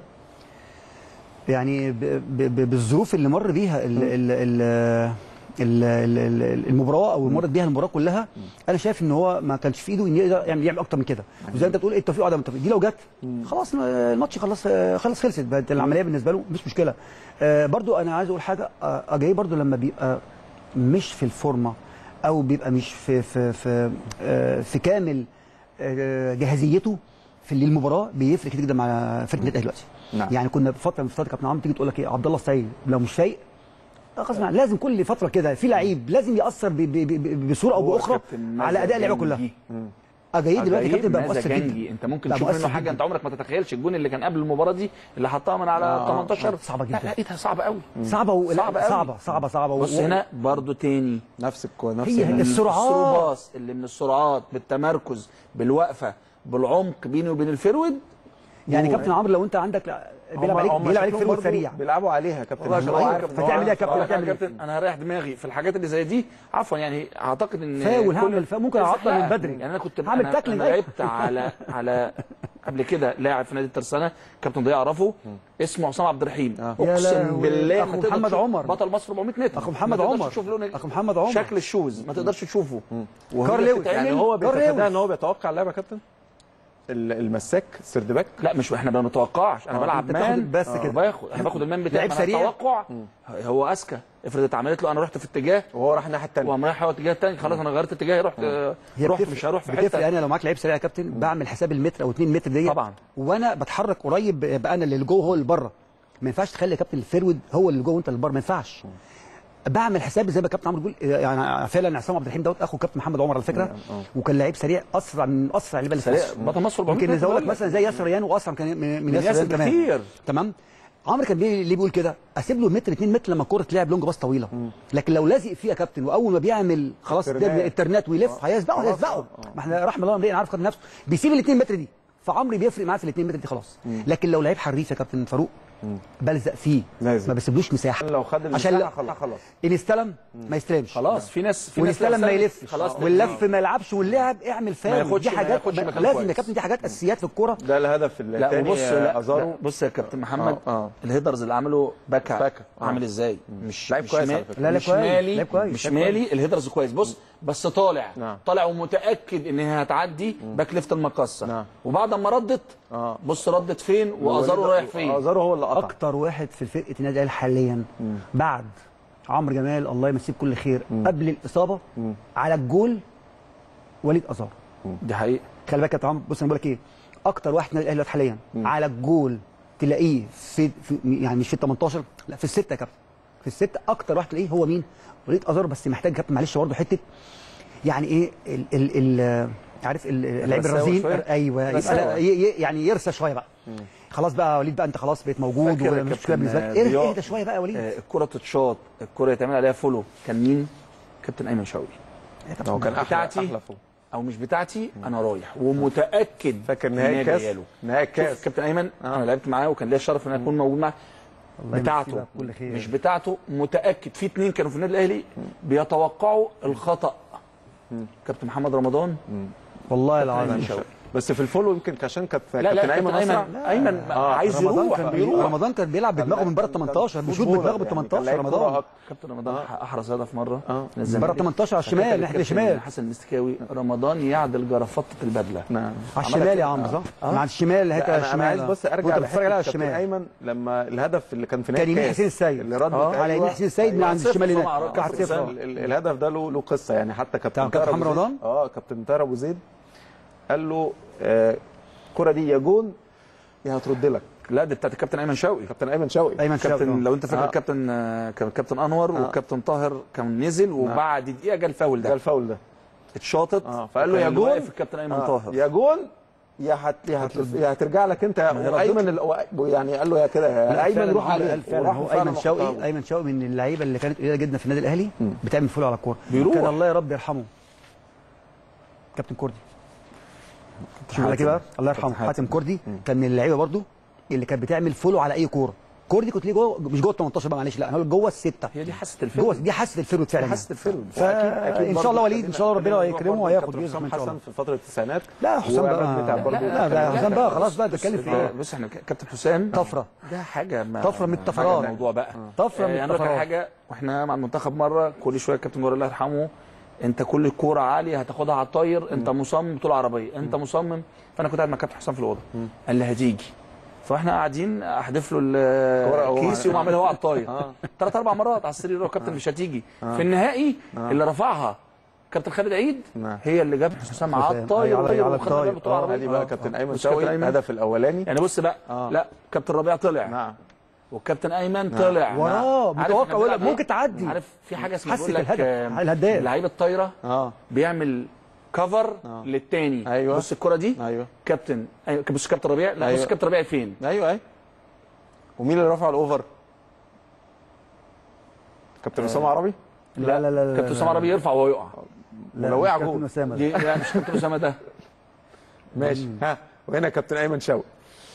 يعني ب ب ب بالظروف اللي مر بيها ال ال ال ال- ال- ال- المباراه او مرت بيها المباراه كلها انا شايف ان هو ما كانش في ايده إن يقدر يعني يعمل اكتر من كده وزي انت بتقول ايه التوفيق وعدم التوفيق دي لو جت خلاص الماتش خلاص خلاص خلصت بقت العمليه بالنسبه له مش مشكله آه، برضو انا عايز اقول حاجه آه، اجاي برضو لما بيبقى مش في الفورمه او بيبقى مش في في في آه، في كامل آه، جاهزيته في المباراه بيفرق كتير جدا مع فرقه النادي الاهلي دلوقتي نعم. يعني كنا في فتره من فترات كابتن عمرو تيجي تقول لك ايه عبد الله السعيد لو مش فايق غصب عنه لازم كل فتره كده في لعيب لازم ياثر ب- ب- ب- ب- بصوره او هو باخرى كابتن على اداء اللعيبه مازن كلها جه اجاييه دلوقتي أجاييه كابتن بقى ماذا مؤثر جدا جنجي انت ممكن بقى تشوف مؤثر منه حاجه جداً. انت عمرك ما تتخيلش الجون اللي كان قبل المباراه دي اللي حطها من على آه، 18 آه، صعبة جدا. لا لا لقيتها صعبه قوي صعبه و... صعبة لا أوي. صعبه صعبه صعبه بص و- هنا برضو تاني نفس الكو نفس هي ال- السرعات. السروباص اللي من السرعات بالتمركز بالوقفه بالعمق بيني وبين الفرود يعني جول. كابتن عمرو لو انت عندك لا- بيلعب هم- عليك هم بيلعب عليك شكلهم فيرود برضو سريع بيلعبوا عليها يا كابتن هو عشان هو هو عارف عارف إن هو فتعمل ايه يا عارف- كابتن؟ أقول لك يا هتعمل إيه؟ كابتن انا هريح دماغي في الحاجات اللي زي دي عفوا يعني اعتقد ان فاول، كل- هعمل فاول، ممكن اعطل لا، من بدري. يعني انا كنت هعمل أنا- تاكلينج، انا أيوة. لعبت على على قبل كده لاعب في نادي الترسانه كابتن ضياء اعرفه اسمه حسام عبد الرحيم يا اقسم لهوي. بالله أخو ما تقدر محمد تشوف عمر. بطل مصر 400 متر أخو محمد ما تقدرش عمر. تشوف لون أخو محمد عمر. شكل الشوز ما تقدرش تشوفه وهي كار لويس. بتتعمل- يعني هو جار بيتخدع لويس. ان هو بيتوقع اللعبه يا كابتن ال- المساك سيردباك لا مش احنا ما بنتوقعش انا آه، بلعب أنت بتاخد مان بس آه، كده. باخد انا باخد المان بتاعي لعيب ما سريع. أنا التوقع هو اذكى افرض اتعملت له انا رحت في اتجاه وهو راح الناحيه الثانيه وقام رايح هو اتجاه تاني خلاص انا غيرت اتجاهي رحت آه، هي رحت بتفرق- مش هروح في بتفرق حته انا لو معاك لعيب سريع يا كابتن بعمل حساب المتر او 2 متر دي طبعا. وانا بتحرك قريب بقى انا اللي جوه هو اللي بره ما ينفعش تخلي يا كابتن الفيرود هو اللي جوه وانت اللي بره ما ينفعش بعمل حساب زي ما كابتن عمرو بيقول يعني فعلا عصام عبد الرحيم دوت اخو كابتن محمد عمر على فكره وكان لعيب سريع اسرع من اسرع اللعيبه اللي في سريع. مصر. بطل مصر 400 يمكن متر زي اقول لك بقول لك. مثلا زي ياسر ريان واسرع كان من, من ياسر ياسر ريان كمان كتير. تمام عمرو كان بي- ليه بيقول كده اسيب له متر 2 متر لما الكوره تلعب لونج باص طويله لكن لو لازق فيه يا كابتن واول ما بيعمل خلاص الترنات. ده الترنات ويلف هيسبقه خلاص. هيسبقه آه. ما احنا رحمه الله امرئ عارف قدر نفسه بيسيب ال 2 متر دي فعمرو بيفرق معاه في ال 2 متر دي خلاص لكن لو لعيب حريف يا كابتن فاروق بلزق فيه لازم. ما بسيبلوش مساحه لو خد عشان لا المساحة خلاص خلاص ان استلم ما يستلمش خلاص في ناس في ناس والاستلم ما لو يلفش خلاص واللف ما يلعبش واللعب اعمل فاول ياخدش- دي ما حاجات ياخدش ما- مكان لازم كويس. يا كابتن دي حاجات اساسيات في الكوره ده الهدف لا الثاني وبص لا, ازارو لا بص يا كابتن محمد آه، آه. الهيدرز اللي عمله باكا باكا، آه. عامل ازاي مش لعيب مش كويس شمال- على فكرة. لا، لا مش كويس، مالي لعيب كويس، مش لعيب مالي الهيدرز كويس بص بس طالع نعم. طالع ومتاكد ان هي هتعدي باك ليفت المقصه نعم. وبعد ما ردت آه. بص ردت فين وازارو رايح فين ازارو هو اللي قطع اكتر واحد في فرقه النادي الاهلي حاليا بعد عمرو جمال الله يمسيه بكل خير قبل الاصابه على الجول وليد ازار دي حقيقه خلي بالك يا كابتن عمرو بص انا بقول لك ايه اكتر واحد في النادي الاهلي دلوقتي حاليا على الجول تلاقيه في, في يعني مش في ال 18 لا في السته يا كابتن في السته اكتر واحد تلاقيه هو مين وليد ازار بس محتاج يا كابتن معلش برضه حته يعني ايه ال ال ال عارف ال- اللعيب رساوة الرزين شوية؟ ايوه يبقى رساوة. لا- ي- ي- يعني يرسى شويه بقى خلاص بقى يا وليد بقى انت خلاص بقيت موجود فاكر يا ومش كابتن مشكله بالنسبه لك اهدى ضياء، اهدى شويه بقى يا وليد آه، الكره تتشاط الكره يتعمل عليها فولو كان مين كابتن ايمن شوقي هو كان احلى بتاعتي احلى فوق او مش بتاعتي انا رايح ومتاكد فاكر إن نهائي هي الكاس جاية له. نهائي شوف الكاس كابتن ايمن انا لعبت معاه وكان ليا الشرف ان انا اكون موجود معاه الله يمسيه بتاعته بقى بكل خير. مش بتاعته متاكد في اتنين كانوا في النادي الاهلي بيتوقعوا الخطا كابتن محمد رمضان والله أيمن العظيم شوقي بس في الفولو يمكن عشان كانت لا لا كابتن ايمن كابتن اسرع ايمن ايمن آه، عايز رمضان يروح كان بيروح رمضان كان بيلعب بدماغه من بره 18 بيشوط بدماغه ب 18 رمضان كابتن رمضان احرز هدف مره آه. للزمالك. بره 18 على الشمال، فكابتن ناحية الشمال. حسن المستكاوي رمضان يعدل جرافطه البدله نعم على الشمال يا عمرو صح؟ على الشمال لا، الحته انا, أنا الشمال عايز بس ارجع وانت بتتفرج عليها على كابتن الشمال ايمن لما الهدف اللي كان في كان نهائي يمين الكاس حسين السيد اللي ردت اه على يمين حسين السيد من عند صفر الشمال مع هناك رقم 1 صفر. 0 ال- ال- الهدف ده له له قصه يعني حتى كابتن بتاع كابتن طاهر أبو محمد زيد- رمضان؟ اه كابتن طاهر ابو زيد قال له آه، الكره دي يا جون يا هترد لك لا دي بتاعت الكابتن ايمن شوقي كابتن ايمن شوقي ايمن شوقي كابتن آه. لو انت فاكر آه. الكابتن آه، كان كابتن انور والكابتن طاهر كان نزل وبعد دقيقه جه الفاول ده ده الفاول ده اتشاطت اه فقال له يا وكان جون واقف الكابتن ايمن آه، طاهر يا جون يا هت يا, هت يا هترجع لك انت هيردك. ايمن ال- يعني قال له يا كده يا ايمن روح عليه فعلا وراح هو فعلا ايمن شوقي وحطها. ايمن شوقي من اللعيبه اللي كانت قليله جدا في النادي الاهلي بتعمل فول على الكوره بيروح. كان الله يا رب يرحمه كابتن كوردي شوف لك ايه بقى الله يرحمه حاتم كوردي كان من اللعيبه برضو اللي كانت بتعمل فولو على اي كوره كوردي كنت ليه جوه مش جوه ال 18 بقى معلش لا انا جوه السته هي دي حاسه جوه الفيلم دي حاسه الفيرود فعلا حاسه الفيلم فان شاء الله وليد ان شاء الله ربنا يكرمه وهياخد بيه حسام ان شاء الله حسن في فتره التسعينات لا حسام وعماد بقى متعب برضه. لا لا حسام بقى خلاص بقى تتكلم في لا، ايه بص احنا كابتن حسام طفره ده حاجه ما طفرة من حاجة الطفرات. الموضوع بقى طفرة من يعني أقول لك على الطفرات. حاجه واحنا مع المنتخب مره كل شويه الكابتن جوهر الله يرحمه انت كل كوره عاليه هتاخدها على الطاير انت مصمم بطوله عربيه انت مصمم فانا كنت قاعد مع كابتن حسام في الاوضه قال لي هتيجي فاحنا قاعدين احدف له كورة هو الكيس يقوم على- عاملها هو على الطاير ثلاث اربع مرات على السرير هو كابتن مش هتيجي في النهائي اللي رفعها كابتن خالد عيد نعم. هي اللي جابت حسام على حسام. الطاير أيوة، على- على وخدنا الطاير. بطوله آه، عربيه ادي بقى كابتن ايمن بص كابتن شوقي أيمن. الهدف الاولاني يعني بص بقى آه. لا كابتن ربيع طلع نعم والكابتن ايمن طلع وراه، عارف متوقع إحنا يقول لك بنلعب إيه؟ ممكن تعدي. عارف في حاجه اسمها حست بيقول لك الهدف، آه، الهداف. لعيب الطايره اه بيعمل كفر آه. للتاني أيوة. بص الكره دي ايوه كابتن أيوة. بص كابتن ربيع لا أيوة. بص كابتن ربيع فين ايوه ايوه ومين اللي رفع الاوفر؟ كابتن اسامه عربي؟ لا لا لا لا كابتن اسامه عربي يرفع وهو يقع لا ولو وقع مش كابتن جول. اسامه دي لا مش كابتن اسامه ده ماشي ها وهنا كابتن ايمن شوقي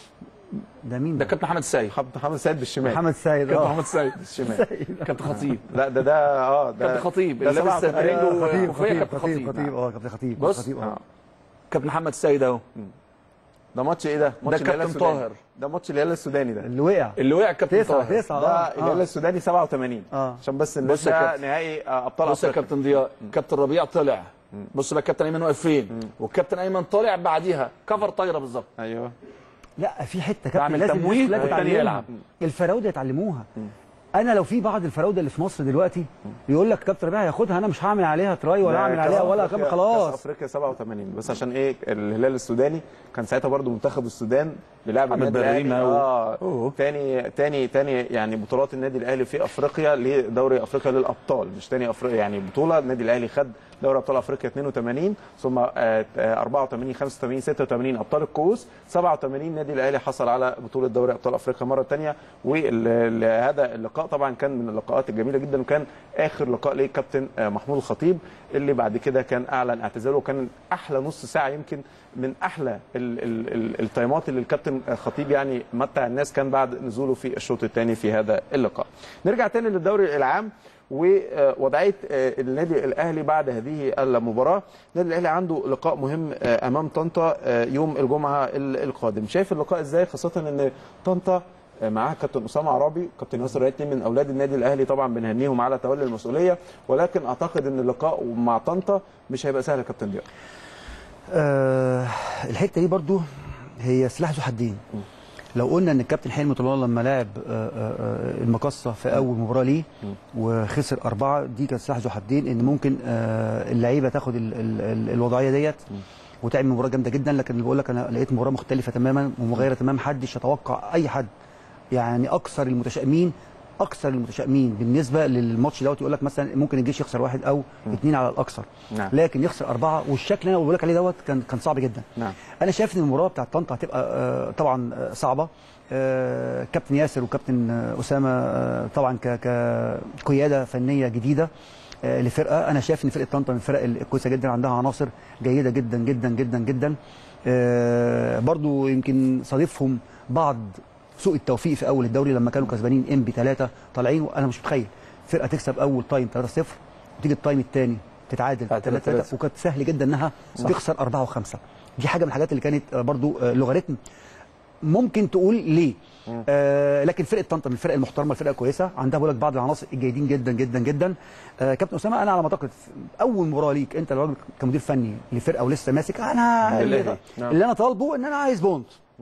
ده مين ده ده كابتن محمد السيد كابتن محمد سيد بالشمال محمد سيد كابتن اه محمد السيد بالشمال كابتن خطيب لا ده ده اه ده كابتن خطيب ده اللي لابس 87. ترنج أيوة، خطيب وكوفيه خطيب كابتن خطيب خطيب خطيب اه كابتن خطيب بص. خطيب اه آه. كابتن محمد السيد اهو ده ماتش ايه ده؟ ماتش كابتن الهلال السوداني. طاهر. ده ماتش الهلال السوداني ده اللي وقع اللي وقع كابتن تسعة طاهر تسعة ده اه الهلال اه السوداني 87 آه. عشان بس الناس بص يا ده كابتن. نهائي آه، ابطال بص يا افريقيا كابتن ضياء كابتن ربيع طلع بص بقى كابتن ايمن واقف فين والكابتن ايمن طالع بعديها كفر طايره بالظبط ايوه لا في حته كابتن بعمل لازم تمويه الناس كلها والتاني تتعلمها. يلعب. الفراوده يتعلموها انا لو في بعض الفراوده اللي في مصر دلوقتي يقول لك كابتن ربيع هياخدها انا مش هعمل عليها تراي ولا ده هعمل كأس عليها ولا أفريقيا- كام كأس خلاص افريقيا 87 بس عشان ايه الهلال السوداني كان ساعتها برضو منتخب السودان بيلعب محمد النادي الاهلي بريمة و- اه أوه. تاني تاني تاني يعني بطولات النادي الاهلي في افريقيا لدوري افريقيا للابطال مش تاني افريقيا يعني بطوله النادي الاهلي خد دوري ابطال افريقيا 82 ثم آه، آه، 84 85 86 ابطال الكؤوس 87 النادي الاهلي حصل على بطوله دوري ابطال افريقيا مره ثانيه وهذا اللقاء طبعا كان من اللقاءات الجميله جدا وكان اخر لقاء لكابتن آه، محمود الخطيب اللي بعد كده كان اعلن اعتزاله وكان احلى نص ساعه يمكن من احلى ال ال ال التايمات اللي الكابتن خطيب يعني متع الناس كان بعد نزوله في الشوط الثاني في هذا اللقاء. نرجع تاني للدوري العام ووضعيه آه، النادي الاهلي بعد هذه المباراه، النادي الاهلي عنده لقاء مهم آه، امام طنطا آه، يوم الجمعه ال- القادم، شايف اللقاء ازاي خاصه ان طنطا آه، معاه كابتن اسامه عرابي كابتن ياسر ريت من اولاد النادي الاهلي طبعا بنهنيهم على تولي المسؤوليه ولكن اعتقد ان اللقاء مع طنطا مش هيبقى سهل يا كابتن ضياء آه الحته دي برضو هي سلاح ذو حدين لو قلنا ان الكابتن حلمي طولان لما لعب آه، آه، آه، المقصه في اول مباراه ليه وخسر اربعه دي كانت سلاح ذو حدين ان ممكن آه، اللعيبه تاخد ال ال ال الوضعيه ديت وتعمل مباراه جامده جدا لكن اللي بقول لك انا لقيت مباراه مختلفه تماما ومغايره تماما محدش يتوقع اي حد يعني اكثر المتشائمين اكثر المتشائمين بالنسبه للماتش دوت يقول لك مثلا ممكن الجيش يخسر واحد او اثنين على الاكثر نعم. لكن يخسر اربعه والشكل اللي انا بقول لك عليه دوت كان كان صعب جدا نعم. انا شايف ان المباراه بتاعت طنطا هتبقى آه، طبعا آه، صعبه آه، كابتن ياسر وكابتن آه، اسامه آه، طبعا ك- كقياده فنيه جديده آه، لفرقه انا شايف ان فرقه طنطا من الفرق الكويسه جدا عندها عناصر جيده جدا جدا جدا جدا آه، برضو يمكن صادفهم بعض سوء التوفيق في اول الدوري لما كانوا كسبانين ام بي 3 طالعين وانا مش متخيل فرقه تكسب اول تايم 3-0 وتيجي التايم الثاني تتعادل 3 3 وكانت سهل جدا انها تخسر 4 و5 دي حاجه من الحاجات اللي كانت آه، برضو آه، لوغاريتم ممكن تقول ليه آه لكن فرقه طنطا من الفرق المحترمه الفرقه كويسه عندها بقول لك بعض العناصر الجيدين جدا جدا جدا آه كابتن اسامه انا على ما اعتقد في اول مباراه ليك انت راجل كمدير فني لفرقه ولسه ماسك انا اللي, بالله. نعم. اللي انا طالبه ان انا عايز بونت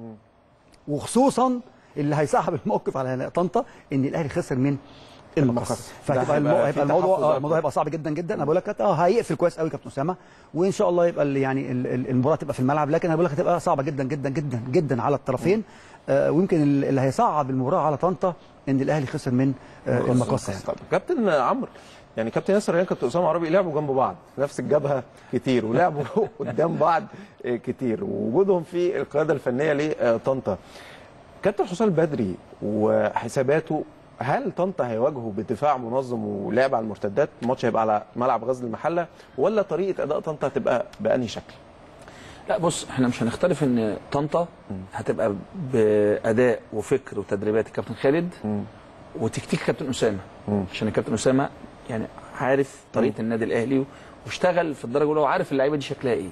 وخصوصا اللي هيصعب الموقف على طنطا ان الاهلي خسر من المقص المقص. فهتبقى ده المو... هيبقى هيبقى في الموضوع تحفظ آه، أكتر. الموضوع هيبقى صعب جدا جدا انا بقول لك اه هيقفل كويس قوي كابتن اسامه وان شاء الله يبقى ال- يعني ال- ال- المباراه تبقى في الملعب لكن انا بقول لك هتبقى صعبه جدا جدا جدا جدا على الطرفين آه ويمكن ال- اللي هيصعب المباراه على طنطا ان الاهلي خسر من آه المقص يعني طب كابتن عمرو يعني كابتن ياسر ريان كابتن اسامه عربي لعبوا جنب بعض في نفس الجبهه كتير ولعبوا قدام بعض آه، كتير ووجودهم في القياده الفنيه لطنطا كابتن حسام البدري وحساباته هل طنطا هيواجهوا بدفاع منظم ولعب على المرتدات الماتش هيبقى على ملعب غزل المحله ولا طريقه اداء طنطا هتبقى بانهي شكل لا بص احنا مش هنختلف ان طنطا هتبقى باداء وفكر وتدريبات الكابتن خالد وتكتيك كابتن اسامه عشان الكابتن اسامه يعني عارف طريقه النادي الاهلي واشتغل في الدرجه الاولى وعارف اللعيبه دي شكلها ايه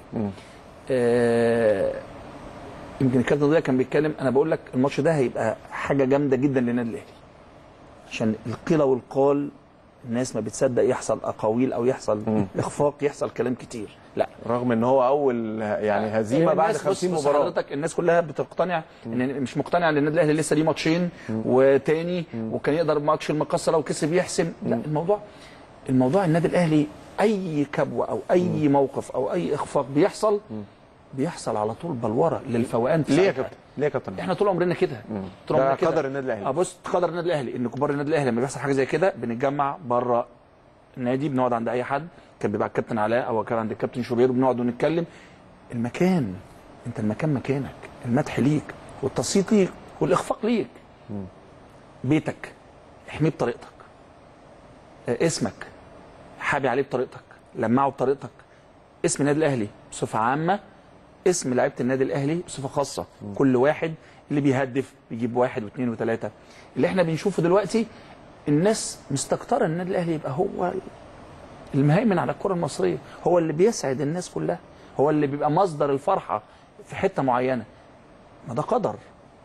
آه يمكن الكابتن ضياء كان بيتكلم انا بقول لك الماتش ده هيبقى حاجه جامده جدا للنادي الاهلي عشان القيل والقال الناس ما بتصدق يحصل اقاويل او يحصل اخفاق يحصل كلام كتير لا رغم ان هو اول يعني هزيمه بعد الناس- 50 بص- بص مباراه حضرتك الناس كلها بتقتنع ان مش مقتنع ان النادي الاهلي لسه ليه ماتشين وتاني وكان يقدر ماتش المقصه لو كسب يحسم لا الموضوع الموضوع النادي الاهلي اي كبوه او اي موقف او اي اخفاق بيحصل بيحصل على طول بلوره للفوقان في ليه يا ساعتها. كابتن ليه يا كابتن احنا طول عمرنا كده طول ده عمرنا كده قدر النادي الأهلي. اه بص قدر النادي الاهلي ان كبار النادي الاهلي لما بيحصل حاجه زي كده بنتجمع بره النادي بنقعد عند اي حد كان بيبقى الكابتن علاء او كان عند الكابتن شوبير وبنقعد ونتكلم المكان انت المكان مكانك المدح ليك والتصيت ليك والاخفاق ليك بيتك احميه بطريقتك آه، اسمك حابي عليه بطريقتك لمعه بطريقتك اسم النادي الاهلي بصفه عامه اسم لعيبه النادي الاهلي بصفه خاصه كل واحد اللي بيهدف بيجيب واحد واثنين وثلاثه اللي احنا بنشوفه دلوقتي الناس مستكتره النادي الاهلي يبقى هو المهيمن على الكره المصريه هو اللي بيسعد الناس كلها هو اللي بيبقى مصدر الفرحه في حته معينه ما ده قدر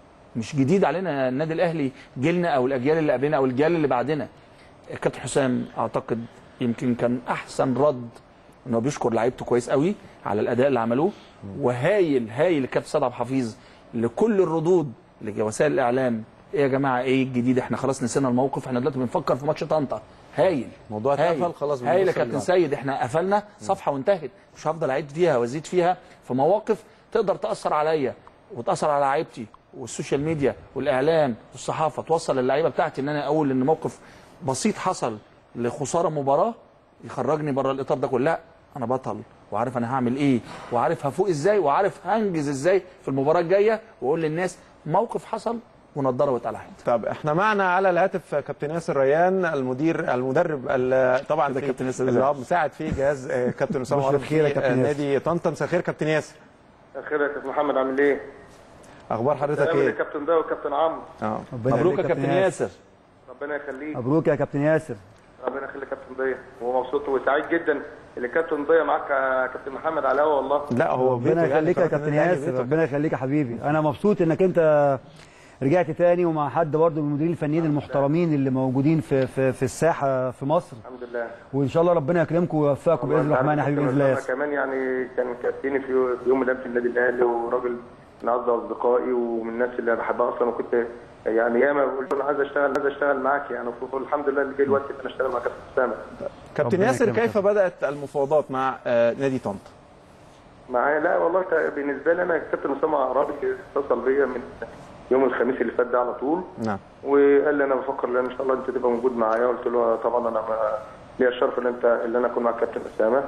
مش جديد علينا النادي الاهلي جيلنا او الاجيال اللي قبلنا او الجيل اللي بعدنا الكابتن حسام اعتقد يمكن كان احسن رد انه بيشكر لعيبته كويس قوي على الاداء اللي عملوه وهايل هايل الكابتن سيد عبد الحفيظ لكل الردود لوسائل الاعلام ايه يا جماعه ايه الجديد احنا خلاص نسينا الموقف احنا دلوقتي بنفكر في ماتش طنطا هايل موضوع هايل. اتقفل، خلاص هايل يا بنبص كابتن للعب. سيد احنا قفلنا صفحه وانتهت مش هفضل اعيد فيها وازيد فيها في مواقف تقدر تاثر عليا وتاثر على لعيبتي والسوشيال ميديا والاعلام والصحافه توصل للعيبه بتاعتي ان انا اقول ان موقف بسيط حصل لخساره مباراه يخرجني بره الاطار ده كله لا انا بطل وعارف انا هعمل ايه وعارف هفوق ازاي وعارف هنجز ازاي في المباراه الجايه واقول للناس موقف حصل ونضاره واتقلعت طب احنا معنا على الهاتف كابتن ياسر ريان المدير المدرب ال- طبعا ده في- كابتن ياسر اللي ريان. هو مساعد في جهاز آه، كابتن اسامه بشرى عرب بخير يا في كابتن آه، ياسر. نادي طنطا مساء الخير كابتن ياسر خير يا كابتن محمد عامل ايه؟ اخبار حضرتك سلام ايه؟ للكابتن ده والكابتن عمرو اه ربنا مبروك يا يخليك كابتن ياسر ربنا يخليك مبروك يا كابتن ياسر ربنا يخليك كابتن ضياء ومبسوط وسعيد جدا اللي كابتن ضياء معاك يا كابتن محمد على الهوا والله لا هو ربنا بيته يعني يخليك يا قناة كابتن الأهلي ياسر بيته. ربنا يخليك يا حبيبي انا مبسوط انك انت رجعت تاني ومع حد برضه من المديرين الفنيين المحترمين اللي موجودين في في في الساحه في مصر الحمد لله وان شاء الله ربنا يكرمكم ويوفقكم باذن والله الرحمن يا أنت حبيبي عارف باذن الله كابتن ياسر أسامة كمان يعني كان كابتني في في يوم من الايام في النادي الاهلي وراجل من اعز اصدقائي ومن الناس اللي أنا بحبها اصلا وكنت يعني ياما قلت له عايز اشتغل عايز اشتغل معاك يعني والحمد لله اللي جه الوقت ان انا اشتغل مع كابتن اسامه كابتن ربنا ياسر يكرمك. كيف بدات المفاوضات مع آه، نادي طنطا؟ معايا لا والله ك- بالنسبه لي انا كابتن اسامه عرابي اتصل بيا من يوم الخميس اللي فات ده على طول نعم وقال لي انا بفكر ان ان شاء الله انت تبقى موجود معايا قلت له طبعا انا ما- ليا الشرف ان انت اللي انا اكون مع الكابتن اسامه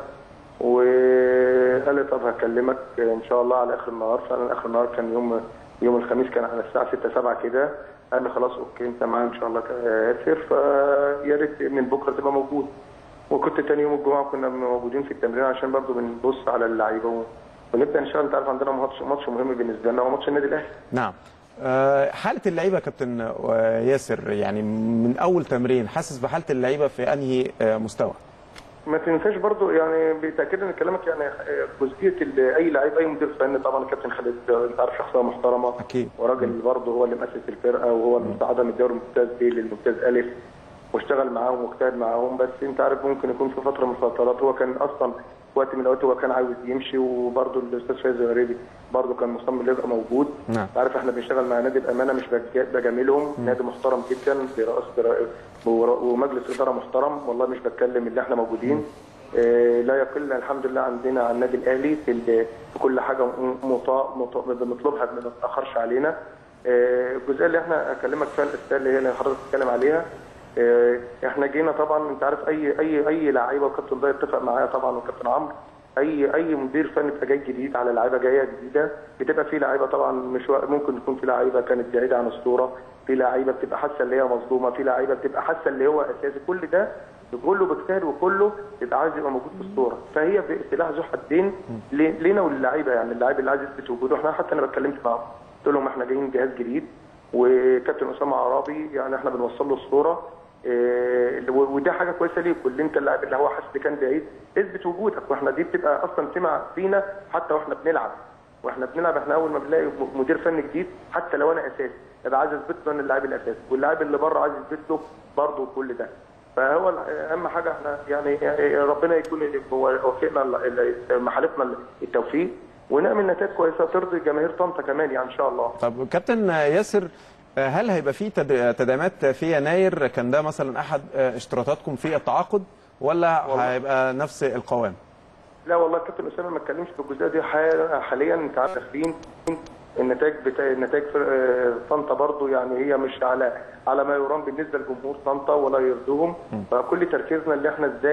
وقال لي طب هكلمك ان شاء الله على اخر النهار فعلا اخر النهار كان يوم يوم الخميس كان على الساعه 6 7 كده قال لي خلاص اوكي انت معايا ان شاء الله يا ياسر فيا ريت من بكره تبقى موجود وكنت تاني يوم الجمعه كنا موجودين في التمرين عشان برضو بنبص على اللعيبه و- ونبدا ان شاء الله انت عارف عندنا ماتش ماتش مهم بالنسبه لنا هو ماتش النادي الاهلي نعم آه، حالة اللعيبة كابتن آه، ياسر يعني من أول تمرين حاسس بحالة اللعيبة في أنهي آه، مستوى؟ ما تنساش برضو يعني بالتاكيد ان كلامك يعني جزئيه ال- اي لعيب اي مدير فني طبعا الكابتن خالد انت عارف شخصيه محترمه أكيد. وراجل برضه هو اللي مؤسس الفرقه وهو المساعده من الدوري الممتاز بي للممتاز الف واشتغل معاهم واجتهد معاهم بس انت عارف ممكن يكون في فتره من الفترات هو كان اصلا وقت من الاوقات هو كان عاوز يمشي وبرضه الاستاذ فايز الغريبي برضه كان مصمم انه يبقى موجود نعم. انت عارف احنا بنشتغل مع نادي الامانه مش بج- بجاملهم نادي محترم جدا برئاسه برا- ور- ومجلس اداره محترم والله مش بتكلم اللي احنا موجودين آه، لا يقل الحمد لله عندنا على النادي الاهلي في ال- في كل حاجه مطا- مطا- بنطلبها ما نتاخرش علينا آه، الجزئيه اللي احنا اكلمك فيها الاسئله اللي هي اللي حضرتك بتتكلم عليها آه، احنا جينا طبعا انت عارف اي اي اي لعيبه وكابتن ضياء اتفق معايا طبعا وكابتن عمرو اي اي مدير فني بيبقى جاي جديد على لعيبه جايه جديده بتبقى في لعيبه طبعا مش وا- ممكن يكون في لعيبه كانت بعيده عن الصوره في لعيبه بتبقى حاسه اللي هي مظلومه في لعيبه بتبقى حاسه اللي هو اساسي كل ده كله بيجتهد وكله يبقى عايز يبقى موجود في الصوره فهي ب- سلاح ذو حدين ل- لينا وللعيبه يعني اللعيب اللي عايز يثبت وجوده احنا حتى انا اتكلمت معاهم قلت لهم احنا جايين جهاز جديد وكابتن اسامه عرابي يعني احنا بنوصل له الصوره إيه، و- وده حاجه كويسه ليكم اللي انت اللاعب اللي هو حاسس اللي كان بعيد اثبت وجودك واحنا دي بتبقى اصلا سمع فينا حتى واحنا بنلعب واحنا بنلعب احنا اول ما بنلاقي م- مدير فني جديد حتى لو انا اساسي ابقى عايز اثبت له ان اللاعب الاساسي واللاعب اللي بره عايز يثبت له برضه كل ده فهو ال- اهم حاجه احنا يعني يعني ربنا يكون اللي هو وفقنا ال- ال- محالفنا التوفيق ونعمل نتائج كويسه ترضي جماهير طنطا كمان يعني ان شاء الله طب كابتن ياسر آه، هل هيبقى في تد- تدعيمات في يناير كان ده مثلا أحد آه، اشتراطاتكم في التعاقد ولا هيبقى نفس القوام؟ لا والله كابتن اسامه ما اتكلمش في الجزئيه دي حال- حاليا انت عارف داخلين النتائج بتاع النتائج في آه، طنطا برضو يعني هي مش على على ما يرام بالنسبه لجمهور طنطا ولا يرضوهم فكل تركيزنا اللي احنا ازاي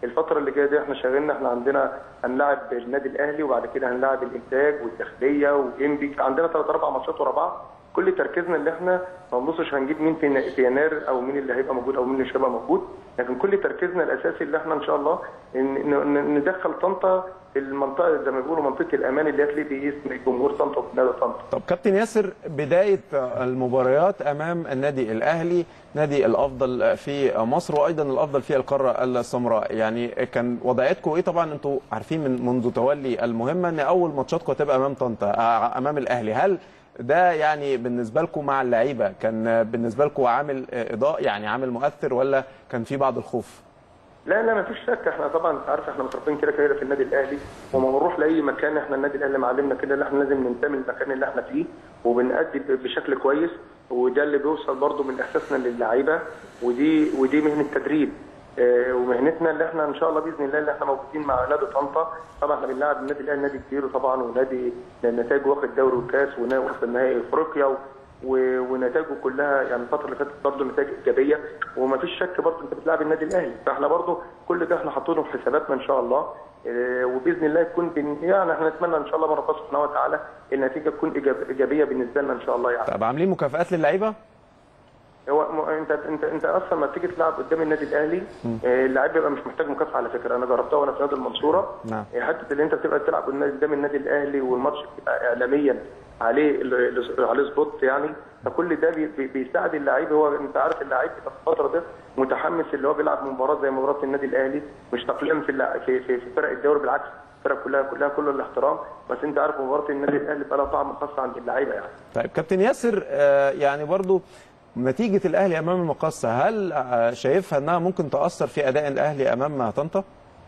الفتره اللي جايه دي احنا شغالين احنا عندنا هنلاعب النادي الاهلي وبعد كده هنلاعب الانتاج والداخليه وانبي عندنا ثلاث اربع ماتشات ورا بعض كل تركيزنا اللي احنا ما بنبصش هنجيب مين في في يناير او مين اللي هيبقى موجود او مين اللي مش هيبقى موجود لكن كل تركيزنا الاساسي اللي احنا ان شاء الله إن- إن- ندخل طنطا في المنطقه زي ما بيقولوا منطقه الامان اللي هي تليق باسم جمهور طنطا ونادي طنطا طب كابتن ياسر بدايه المباريات امام النادي الاهلي نادي الافضل في مصر وايضا الافضل في القاره السمراء يعني كان وضعيتكم ايه طبعا انتوا عارفين من منذ تولي المهمه ان اول ماتشاتكم هتبقى امام طنطا آه، امام الاهلي هل ده يعني بالنسبه لكم مع اللعيبه كان بالنسبه لكم عامل اضاء يعني عامل مؤثر ولا كان في بعض الخوف لا لا ما فيش شك احنا طبعا انت عارف احنا متربيين كده كده في النادي الاهلي وما بنروح لاي مكان احنا النادي الاهلي معلمنا كده ان احنا لازم ننتمي للمكان اللي احنا فيه وبنأدي ب- بشكل كويس وده اللي بيوصل برضو من احساسنا للعيبه ودي ودي مهنه تدريب اه ومهنتنا اللي احنا ان شاء الله باذن الله اللي احنا موجودين مع نادي طنطا طبعا احنا بنلاعب النادي الاهلي نادي كبير طبعا ونادي نتائج واخد دوري وكاس واخد نهائي افريقيا و- و- ونتائجه كلها يعني الفتره اللي فاتت برضه نتائج ايجابيه وما فيش شك برضه انت بتلعب النادي الاهلي فاحنا برضه كل ده احنا حاطينه في حساباتنا ان شاء الله اه وباذن الله تكون بن... يعني احنا نتمنى ان شاء الله من ربنا سبحانه وتعالى النتيجه تكون إيجاب- ايجابيه بالنسبه لنا ان شاء الله يعني طب عاملين مكافآت للعيبه هو م... انت انت انت اصلا لما تيجي تلعب قدام النادي الاهلي اه اللاعب بيبقى مش محتاج مكافاه على فكره انا جربتها وانا في نادي المنصوره نعم. اه حته اللي انت بتبقى تلعب قدام النادي الاهلي والماتش بيبقى اعلاميا عليه ال- ال- عليه سبوت يعني فكل ده بي- بي- بيساعد اللعيب هو انت عارف اللعيب في الفتره دي متحمس اللي هو بيلعب مباراه زي مباراه النادي الاهلي مش تقليلا في اللع- في في, في فرق الدوري بالعكس الفرق كلها كلها كل الاحترام بس انت عارف مباراه النادي الاهلي بقى لها طعم خاص عند اللعيبه يعني طيب كابتن ياسر آه، يعني برضو نتيجة الأهلي أمام المقصة هل آه، شايفها أنها ممكن تأثر في أداء الأهلي أمام طنطا؟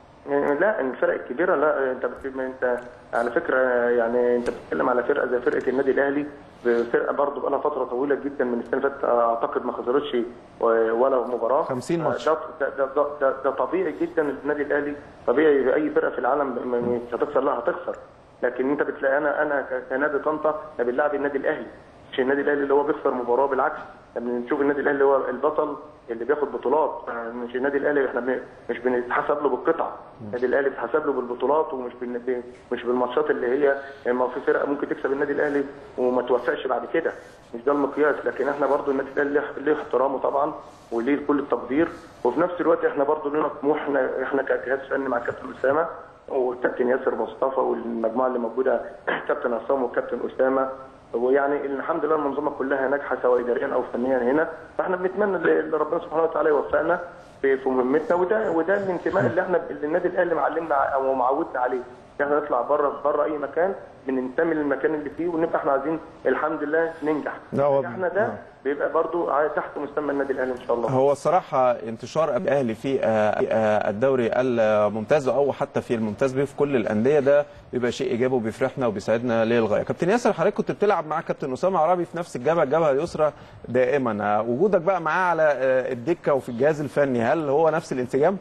لا الفرق الكبيره لا انت بت- ما انت على فكره يعني انت بتتكلم على فرقه زي فرقه النادي الاهلي فرقه برضه بقى لها فتره طويله جدا من السنه اللي فاتت اعتقد ما خسرتش ولا مباراه 50 ماتش. ده ده ده, ده, ده, ده طبيعي جدا النادي الاهلي طبيعي اي فرقه في العالم م- م- مش هتخسر لا هتخسر لكن انت بتلاقي انا انا ك- كنادي طنطا انا بنلعب النادي الاهلي مش النادي الاهلي اللي هو بيخسر مباراه بالعكس لما نشوف النادي الاهلي هو البطل اللي بياخد بطولات مش النادي الاهلي احنا بن- مش بنتحسب له بالقطع النادي الاهلي بيتحسب له بالبطولات ومش بن- ب- مش بالماتشات اللي هي ما في فرقه ممكن تكسب النادي الاهلي وما توفقش بعد كده مش ده المقياس لكن احنا برضو النادي الاهلي ليه- ليه احترامه طبعا وليه كل التقدير وفي نفس الوقت احنا برضو لنا طموح احنا احنا كجهاز فني مع كابتن اسامه والكابتن ياسر مصطفى والمجموعه اللي موجوده كابتن عصام والكابتن اسامه ويعني الحمد لله المنظومه كلها ناجحه سواء اداريا او فنيا هنا فاحنا بنتمنى ان ربنا سبحانه وتعالى يوفقنا في في مهمتنا وده وده الانتماء اللي احنا اللي النادي الاهلي معلمنا ع- او معودنا عليه إن احنا نطلع بره بره اي مكان بننتمي للمكان اللي فيه ونبقى احنا عايزين الحمد لله ننجح لا، هو- احنا ده بيبقى برضو ع- تحت مسمى النادي الاهلي ان شاء الله هو الصراحة انتشار الأهلي في آه، آه، الدوري الممتاز أو حتى في الممتاز بيه في كل الأندية ده بيبقى شيء إيجابي وبيفرحنا وبيسعدنا للغاية. كابتن ياسر حضرتك كنت بتلعب مع كابتن أسامة عربي في نفس الجبهة الجبهة اليسرى دائما آه، وجودك بقى معاه على آه، الدكة وفي الجهاز الفني هل هو نفس الانسجام؟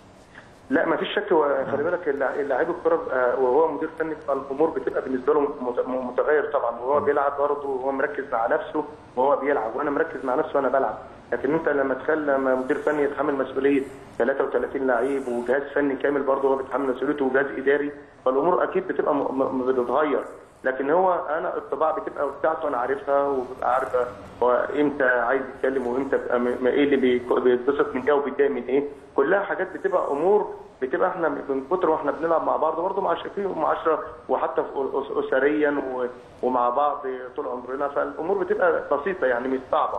لا ما فيش شك هو خلي بالك اللع- اللاعب الكره بيبقى- وهو مدير فني بتبقى الامور بتبقى بالنسبه له مت- متغير طبعا وهو بيلعب برضه وهو مركز مع نفسه وهو بيلعب وانا مركز مع نفسي وانا بلعب لكن انت لما تخلي لما مدير فني يتحمل مسؤوليه 33 لعيب وجهاز فني كامل برضه هو بيتحمل مسؤوليته وجهاز اداري فالامور اكيد بتبقى م- م- بتتغير لكن هو انا الطباع بتبقى بتاعته انا عارفها وببقى عارفه هو امتى عايز يتكلم وامتى بقى م- م- ايه اللي بيك- بيتبسط من ايه وبيتضايق من ايه كلها حاجات بتبقى امور بتبقى احنا من كتر واحنا بنلعب مع بعض برضه مع شريكين ومعاشره وحتى في أس- اسريا و- ومع بعض طول عمرنا فالامور بتبقى بسيطه يعني مش صعبه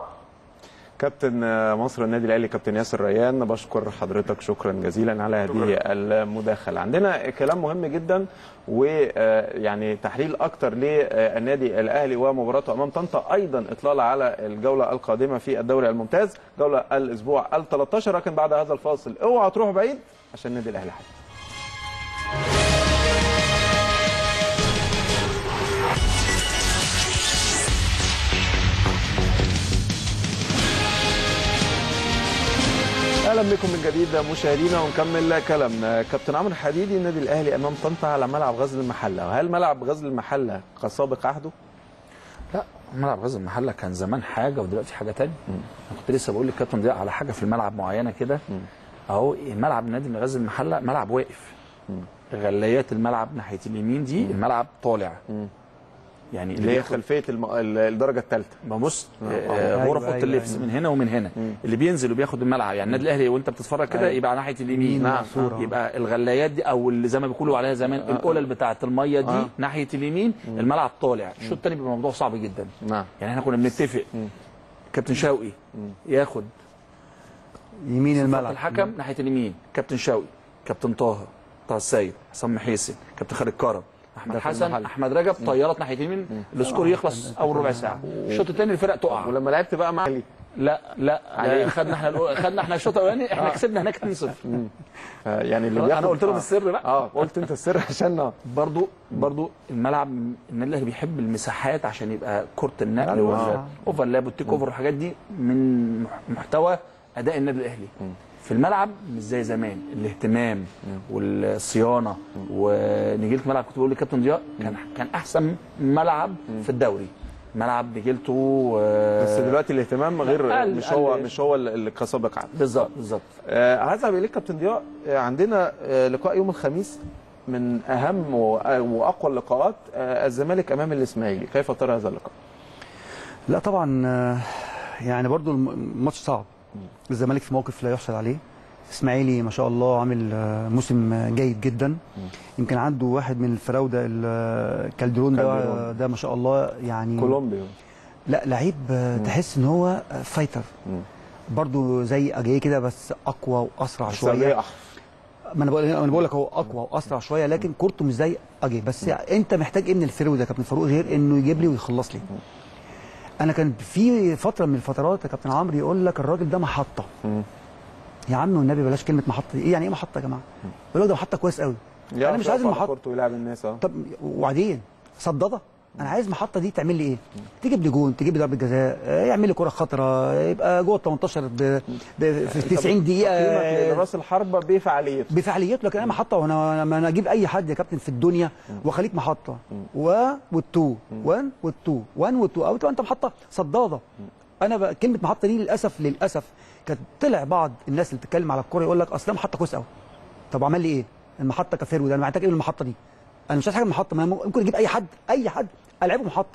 كابتن آه، مصر النادي الاهلي كابتن ياسر ريان بشكر حضرتك شكرا جزيلا على هذه المداخله عندنا كلام مهم جدا ويعني تحليل اكتر للنادي الاهلي ومباراته امام طنطا ايضا اطلاله على الجوله القادمه في الدوري الممتاز جوله الاسبوع ال 13 لكن بعد هذا الفاصل اوعوا تروحوا بعيد عشان النادي الاهلي حاجه اهلا بكم من جديد مشاهدينا ونكمل كلامنا كابتن عمرو حديدي النادي الاهلي امام طنطا على ملعب غزل المحله وهل ملعب غزل المحله كسابق عهده لا ملعب غزل المحله كان زمان حاجه ودلوقتي حاجه تانية انا كنت لسه بقول للكابتن ضياء على حاجه في الملعب معينه كده اهو ملعب نادي غزل المحله ملعب واقف غلايات الملعب ناحيه اليمين دي الملعب طالع يعني اللي هي بياخد- خلفيه الم... ال- الدرجه الثالثه ما بص آه، أيوة، غرف اوضه أيوة، اللبس أيوة. من هنا ومن هنا اللي بينزل وبياخد الملعب يعني النادي الاهلي وانت بتتفرج كده أيوة. يبقى ناحيه اليمين يمين نعم محصورة. يبقى الغلايات دي او اللي زي ما بيقولوا عليها زمان القلل بتاعه الميه دي آه. ناحيه اليمين الملعب طالع الشوط الثاني بيبقى موضوع صعب جدا نعم يعني احنا كنا بنتفق كابتن شوقي ياخد يمين صفات الملعب الحكم ناحيه اليمين كابتن شوقي كابتن طه طه السيد حسام محيسن كابتن خالد كرم احمد ده في حسن المحل. احمد رجب طيارات ناحيه اليمين السكور يخلص اول ربع ساعه الشوط الثاني الفرق تقع ولما لعبت بقى مع علي لا لا لا، خدنا احنا الأول- خدنا احنا الشوط الاولاني احنا كسبنا هناك 2-0 آه، يعني اللي انا بياخد قلت لهم آه. السر بقى اه قلت انت السر عشان آه. برضو برضو الملعب النادي الاهلي بيحب المساحات عشان يبقى كره النقل أيوة. والاوفرلاب والتيك اوفر والحاجات دي من مح- محتوى اداء النادي الاهلي في الملعب مش زي زمان الاهتمام والصيانه ونجيله ملعب كنت بقول لكابتن ضياء كان كان احسن ملعب في الدوري ملعب نجيلته بس دلوقتي الاهتمام غير قل- مش هو قل. مش هو اللي اللي كسبك عنه بالظبط بالظبط آه عايز اليك كابتن ضياء آه عندنا آه لقاء يوم الخميس من اهم و- واقوى اللقاءات آه الزمالك امام الاسماعيلي كيف ترى هذا اللقاء لا طبعا آه، يعني برضو الم- الماتش صعب الزمالك في موقف لا يحسد عليه اسماعيلي ما شاء الله عامل آه، موسم آه، جيد جدا يمكن عنده واحد من الفراوده ال- آه، كالدرون ده كالدرون. ده ما شاء الله يعني كولومبيا لا لعيب آه، تحس ان هو آه، فايتر برضو زي اجاي كده بس اقوى واسرع شويه شويه احمر ما انا بقول انا بقول لك هو اقوى واسرع شويه لكن كورته مش زي اجي بس انت محتاج ايه من الفيرو ده يا كابتن فاروق غير انه يجيب لي ويخلص لي انا كان في فتره من الفترات يا كابتن عمرو يقول لك الراجل ده محطه يا عم والنبي بلاش كلمه محطه دي ايه يعني ايه محطه يا جماعه يقول لك ده محطه كويس قوي انا مش عايز المحطه كورته ويلعب الناس اه طب وبعدين صدده انا عايز المحطه دي تعمل لي ايه تجيب لي جون تجيب لي ضربه جزاء آه، يعمل لي كره خطره يبقى جوه ال 18 ب... ب... في 90 دقيقه تقييمك لراس الحربه بفعاليته بفعاليته لكن انا محطه وانا ما انا اجيب اي حد يا كابتن في الدنيا واخليك محطه و والتو 1 والتو 1 والتو او انت محطه صداده انا بقى كلمه محطه دي للاسف للاسف كانت طلع بعض الناس اللي بتتكلم على الكوره يقول لك اصل ده محطه كويس قوي طب عمل لي ايه؟ المحطه كفيرو ده انا محتاج ايه من المحطه دي؟ انا مش عايز حاجه من المحطه ما أنا ممكن اجيب اي حد اي حد العبه محطه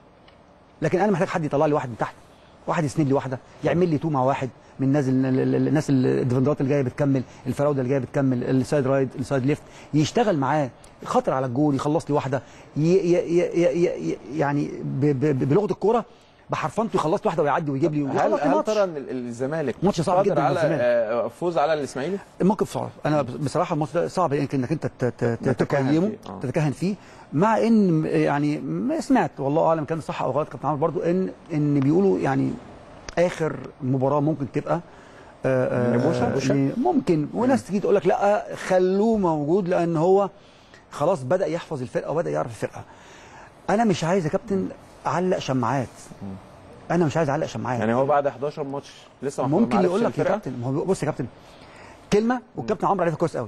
لكن انا محتاج حد يطلع لي واحد من تحت واحد يسند لي واحده يعمل لي تو مع واحد من الناس ال- ال- ال- الناس ال- الديفندرات اللي جايه بتكمل الفراوده اللي جايه بتكمل السايد رايد السايد ليفت يشتغل معاه خطر على الجول يخلص لي واحده ي ي ي ي ي يعني ب ب بلغه الكوره بحرفنته يخلص لي واحده ويعدي ويجيب لي هل ويخلص لي هل ماتش. ترى ان ال- الزمالك ماتش صعب قادر جدا على للزمالك. آه، فوز على الاسماعيلي الموقف صعب انا بصراحه الماتش ده صعب انك انك انت ت- ت- ت- تتكهن تقيمه فيه، آه. تتكهن فيه مع ان يعني ما سمعت والله اعلم كان صح او غلط كابتن عمرو برضو ان ان بيقولوا يعني اخر مباراه ممكن تبقى آه، آه، لبوشة؟ بوشة؟ ل- ممكن وناس تيجي تقول لك لا خلوه موجود لان هو خلاص بدا يحفظ الفرقه وبدا يعرف الفرقه انا مش عايز يا كابتن اعلق شماعات انا مش عايز اعلق شماعات يعني هو بعد 11 ماتش لسه ما ممكن عرفش يقول لك يا الفرقة؟ كابتن ما هو بص يا كابتن كلمه والكابتن عمرو عارفها كويس قوي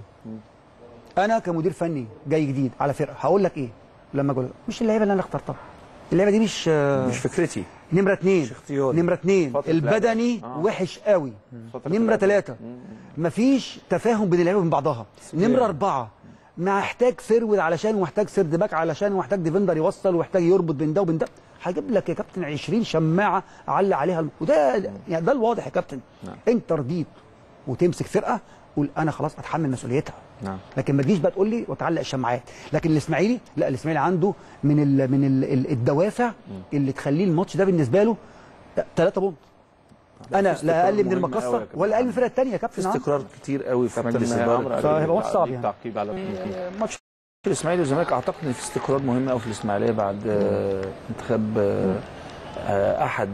انا كمدير فني جاي جديد على فرقه هقول لك ايه لما اقول لك مش اللعيبه اللي انا اخترتها اللعيبه دي مش مش فكرتي نمره اثنين مش اختياري. نمره اثنين فترة البدني لعب. آه. وحش قوي فترة نمره لعب. ثلاثه مفيش تفاهم بين اللعيبه وبين بعضها نمره اربعه محتاج فيرود علشان ومحتاج سيرد باك علشان ومحتاج ديفندر يوصل ومحتاج يربط بين ده وبين ده هجيب لك يا كابتن 20 شماعه اعلق عليها الم- وده يعني ده الواضح يا كابتن نعم. انت رضيت وتمسك فرقه قول انا خلاص اتحمل مسؤوليتها نعم لكن ما تجيش بقى تقول لي وتعلق الشماعات لكن الاسماعيلي لا الاسماعيلي عنده من ال من ال ال الدوافع اللي تخليه الماتش ده بالنسبه له ثلاثة بونت انا لا اقل من مهم أوي يا المقصه كابتن ولا اقل من الفرقه الثانيه يا في كابتن عمرو. استقرار كتير قوي في كابتن مجلس عمرو الاداره فهيبقى ماتش صعب ليك يعني. تعقيب على ماتش الاسماعيلي والزمالك اعتقد ان في استقرار مهم قوي في الاسماعيليه بعد آه، انتخاب آه، آه، احد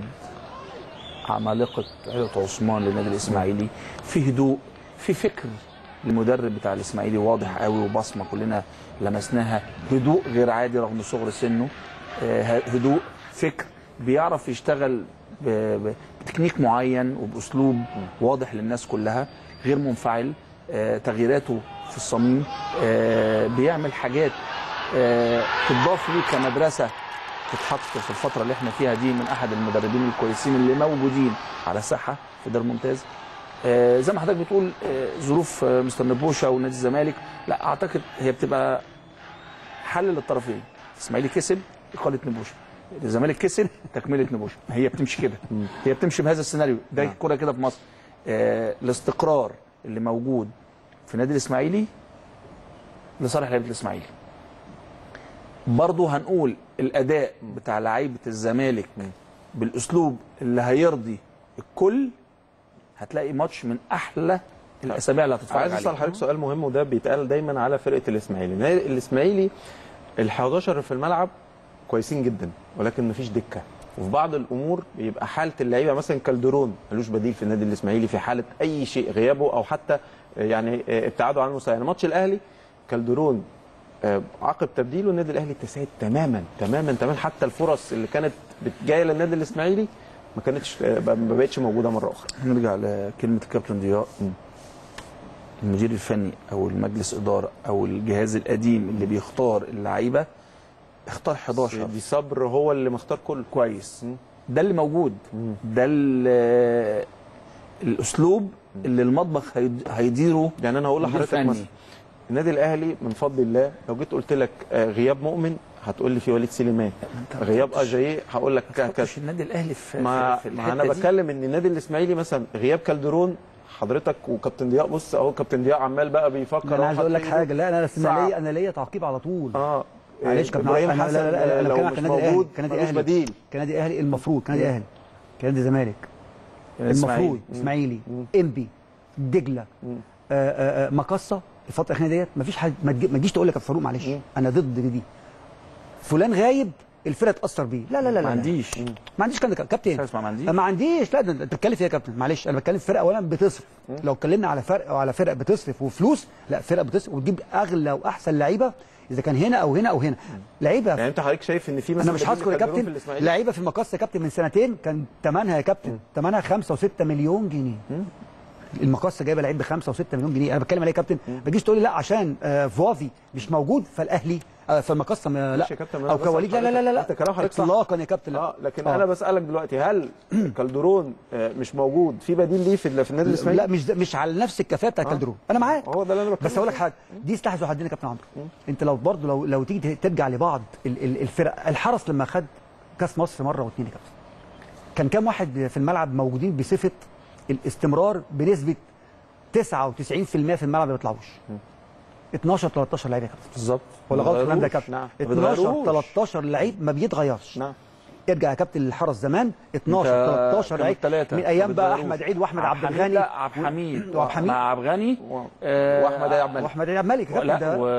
عمالقه عيله عثمان للنادي الاسماعيلي في هدوء في فكر المدرب بتاع الاسماعيلي واضح قوي وبصمه كلنا لمسناها هدوء غير عادي رغم صغر سنه آه، هدوء فكر بيعرف يشتغل ب- ب- بتكنيك معين وباسلوب واضح للناس كلها غير منفعل آه، تغييراته في الصميم آه، بيعمل حاجات آه، تضاف ليه كمدرسه تتحط في الفتره اللي احنا فيها دي من احد المدربين الكويسين اللي موجودين على الساحه في دار ممتاز آه، زي ما حضرتك بتقول آه، ظروف آه، مستر نبوشه ونادي الزمالك لا اعتقد هي بتبقى حل للطرفين اسماعيلي كسب اقاله نبوشه الزمالك كسب تكمله نبوشه هي بتمشي كده هي بتمشي بهذا السيناريو ده الكوره كده في مصر آه، الاستقرار اللي موجود في نادي الاسماعيلي لصالح لعيبه الاسماعيلي برضه هنقول الاداء بتاع لعيبه الزمالك بالاسلوب اللي هيرضي الكل هتلاقي ماتش من احلى الاسابيع اللي هتتفرج عايز عليها اسال حضرتك سؤال مهم وده بيتقال دايما على فرقه الاسماعيلي النادي- الاسماعيلي ال 11 في الملعب كويسين جدا ولكن مفيش دكه وفي بعض الامور بيبقى حاله اللعيبه مثلا كالدرون ملوش بديل في النادي الاسماعيلي في حاله اي شيء غيابه او حتى يعني ابتعاده عن المستوى يعني ماتش الاهلي كالدرون آه، عقب تبديله النادي الاهلي تساعد تماما تماما تماما حتى الفرص اللي كانت بت- جايه للنادي الاسماعيلي ما كانتش آه، ما بقتش موجوده مره اخرى نرجع لكلمه الكابتن ضياء المدير الفني او المجلس اداره او الجهاز القديم اللي بيختار اللعيبه اختار 11 دي صبر هو اللي مختار كله كويس ده اللي موجود ده ال- الاسلوب اللي المطبخ هيد- هيديره يعني انا هقول مدير لحضرتك فني. مثلا النادي الاهلي من فضل الله لو جيت قلت لك آه، غياب مؤمن هتقول لي في وليد سليمان غياب اجاييه هقول لك ك- ك- مش النادي الاهلي في ما, في, في ما انا الحتة دي. بتكلم ان النادي الاسماعيلي مثلا غياب كالدرون حضرتك وكابتن ضياء بص اهو كابتن ضياء عمال بقى بيفكر انا عايز أهو اقول لك حاطين حاجه لا انا صعب. انا ليا انا ليا تعقيب على طول اه معلش كابتن ابراهيم أنا- حسن لا لا لا آه، انا لو بتكلم عن مش كنادي الاهلي موجود كنادي ملوش اهلي بديل كنادي اهلي المفروض كنادي اهلي كنادي زمالك المفروض اسماعيلي انبي دجله آه، آه، آه، مقصه الفتره الاخيره ديت مفيش حد ما تجي- ما تجيش تقول لك يا فاروق معلش انا ضد دي فلان غايب الفرقه تاثر بيه لا لا لا لا ما عنديش ما عنديش كده كابتن اسمع ما عنديش ما عنديش لا ده انت بتتكلم فيها يا كابتن معلش انا بتكلم في فرقه اولا بتصرف لو اتكلمنا على فرق او على فرق بتصرف وفلوس لا فرقه بتصرف وتجيب اغلى واحسن لعيبه اذا كان هنا او هنا او هنا لعيبه يعني انت حضرتك شايف ان في مثلا انا مش بديل هذكر يا لكالدرون في كابتن الإسماعيلي؟ لعيبه في المقص يا كابتن من سنتين كان ثمنها يا كابتن ثمنها 5 و6 مليون جنيه المقص جايبه لعيب ب 5 و6 مليون جنيه انا بتكلم عليه يا كابتن ما تجيش تقول لي لا عشان آه فوافي مش موجود فالاهلي آه فالمقص ما- لا ماشي يا كابتن، أنا او بسأل كواليد لا لا لا لا, لا. أنت كلام حضرتك صح. اطلاقا يا كابتن لا اه لكن آه. انا بسالك دلوقتي هل كالدرون آه، مش موجود في بديل ليه في في النادي الاسماعيلي لا مش ده- مش على نفس الكفاءه بتاع كالدرون انا معاك هو ده اللي انا بتكلم بس اقول لك فيه. حاجه دي سلاح ذو حدين يا كابتن عمرو انت لو برضه لو لو تيجي ترجع لبعض ال- ال- الفرق الحرس لما خد كاس مصر مره واثنين يا كابتن كان كام واحد في الملعب موجودين بصفه الاستمرار بنسبه 99% في الملعب ما بيطلعوش 12 13 لعيب يا كابتن بالظبط ولا غلط الكلام ده يا بيتغيروش. كابتن نعم. 12 بيتغيروش. 13 لعيب ما بيتغيرش نعم ارجع يا كابتن للحرس زمان 12 انت 13 كانوا لعيب التلاتة من ايام بقى بيتغيروش. احمد عيد واحمد عبد حميد الغني لا عبد الحميد وعبد الحميد. مع عبد الغني و- آه، واحمد عبد الملك واحمد عبد الملك يا كابتن لا ده و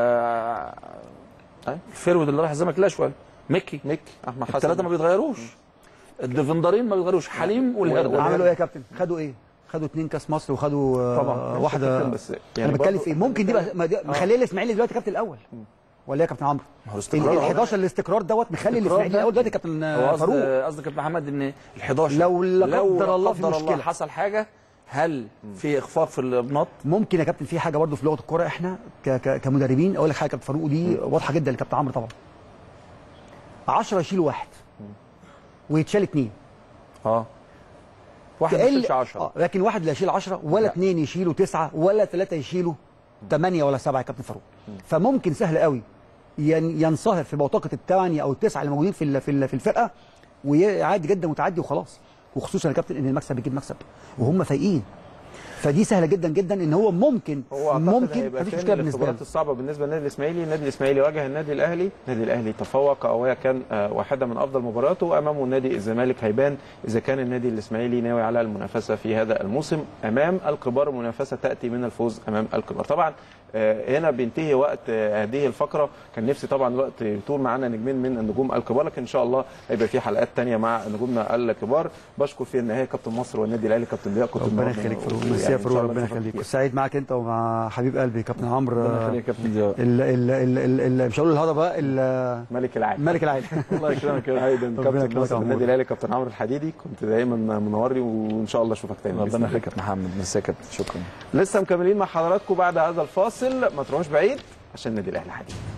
الفيرود اللي راح الزمالك الاشول ميكي ميك احمد حسن الثلاثه ما بيتغيروش الديفندرين ما بيتغيروش حليم والهرده عملوا ايه يا كابتن؟ خدوا ايه؟ خدوا اثنين كاس مصر وخدوا آه، طبعا واحده كابتن، بس انا يعني بتكلم برضو في ايه؟ ممكن دي بقى- ما دي- مخليه الاسماعيلي دلوقتي كابتن الاول ولا ايه يا كابتن عمرو؟ ما هو ال الاستقرار 11 الاستقرار دوت مخلي الاسماعيلي ده- الاول دلوقتي كابتن هو آه، قصد فاروق قصد كابتن محمد ان ال 11 لو لا قدر الله في قدر مشكلة. حصل حاجه هل في اخفاق في الابناط ممكن يا كابتن في حاجه برضو في لغه الكوره احنا ك ك كمدربين اقول لك حاجه كابتن فاروق ودي واضحه جدا لكابتن عمرو طبعا 10 يشيلوا واحد ويتشال اثنين اه واحد ما تقل- يشيلش 10 آه، لكن واحد لا يشيل 10 ولا اثنين يشيلوا تسعه ولا ثلاثه يشيلوا ثمانيه ولا سبعه يا كابتن فاروق فممكن سهل قوي ين- ينصهر في بوتقه الثمانيه او التسعه اللي موجودين في ال- في ال- في الفرقه وعادي جدا متعدي وخلاص وخصوصا يا كابتن ان المكسب بيجيب مكسب وهم فايقين فدي سهله جدا جدا ان هو ممكن هو أعتقد ممكن هيبقى مفيش تاني مشكله بالنسبه له الاختبارات الصعبه بالنسبه للنادي الاسماعيلي النادي الاسماعيلي واجه النادي الاهلي النادي الاهلي تفوق او هي كان آه، واحده من افضل مبارياته وامامه نادي الزمالك هيبان اذا كان النادي الاسماعيلي ناوي على المنافسه في هذا الموسم امام الكبار المنافسه تاتي من الفوز امام الكبار طبعا آه، هنا بينتهي وقت آه، هذه الفقره كان نفسي طبعا الوقت يطول معانا نجمين من النجوم الكبار لكن ان شاء الله هيبقى في حلقات تانية مع نجومنا الكبار بشكر في النهايه كابتن مصر والنادي الاهلي كابتن ضياء كنت ربنا منورنا يخليك فاروق ويعني ميرسي إن يا شاء فاروق الله ربنا نشوفك يخليك كتير. كنت سعيد معاك انت ومع حبيب قلبي كابتن عمرو ربنا يخليك يا كابتن ضياء ال ال ال ال ال مش هقول الهضبه بقى ال- ملك العالم الملك العالي الله يكرمك يا ايضا ربنا كابتن يكرمك مصر يا عمور. النادي الاهلي كابتن عمرو الحديدي كنت دايما منورني وان شاء الله اشوفك تاني بإذن ربنا الله. يخليك يا كابتن محمد ميرسي يا كابتن شكرا لسه مكملين مع حضراتكم بعد هذا الفاصل ما تروحوش بعيد عشان النادي الاهلي حديد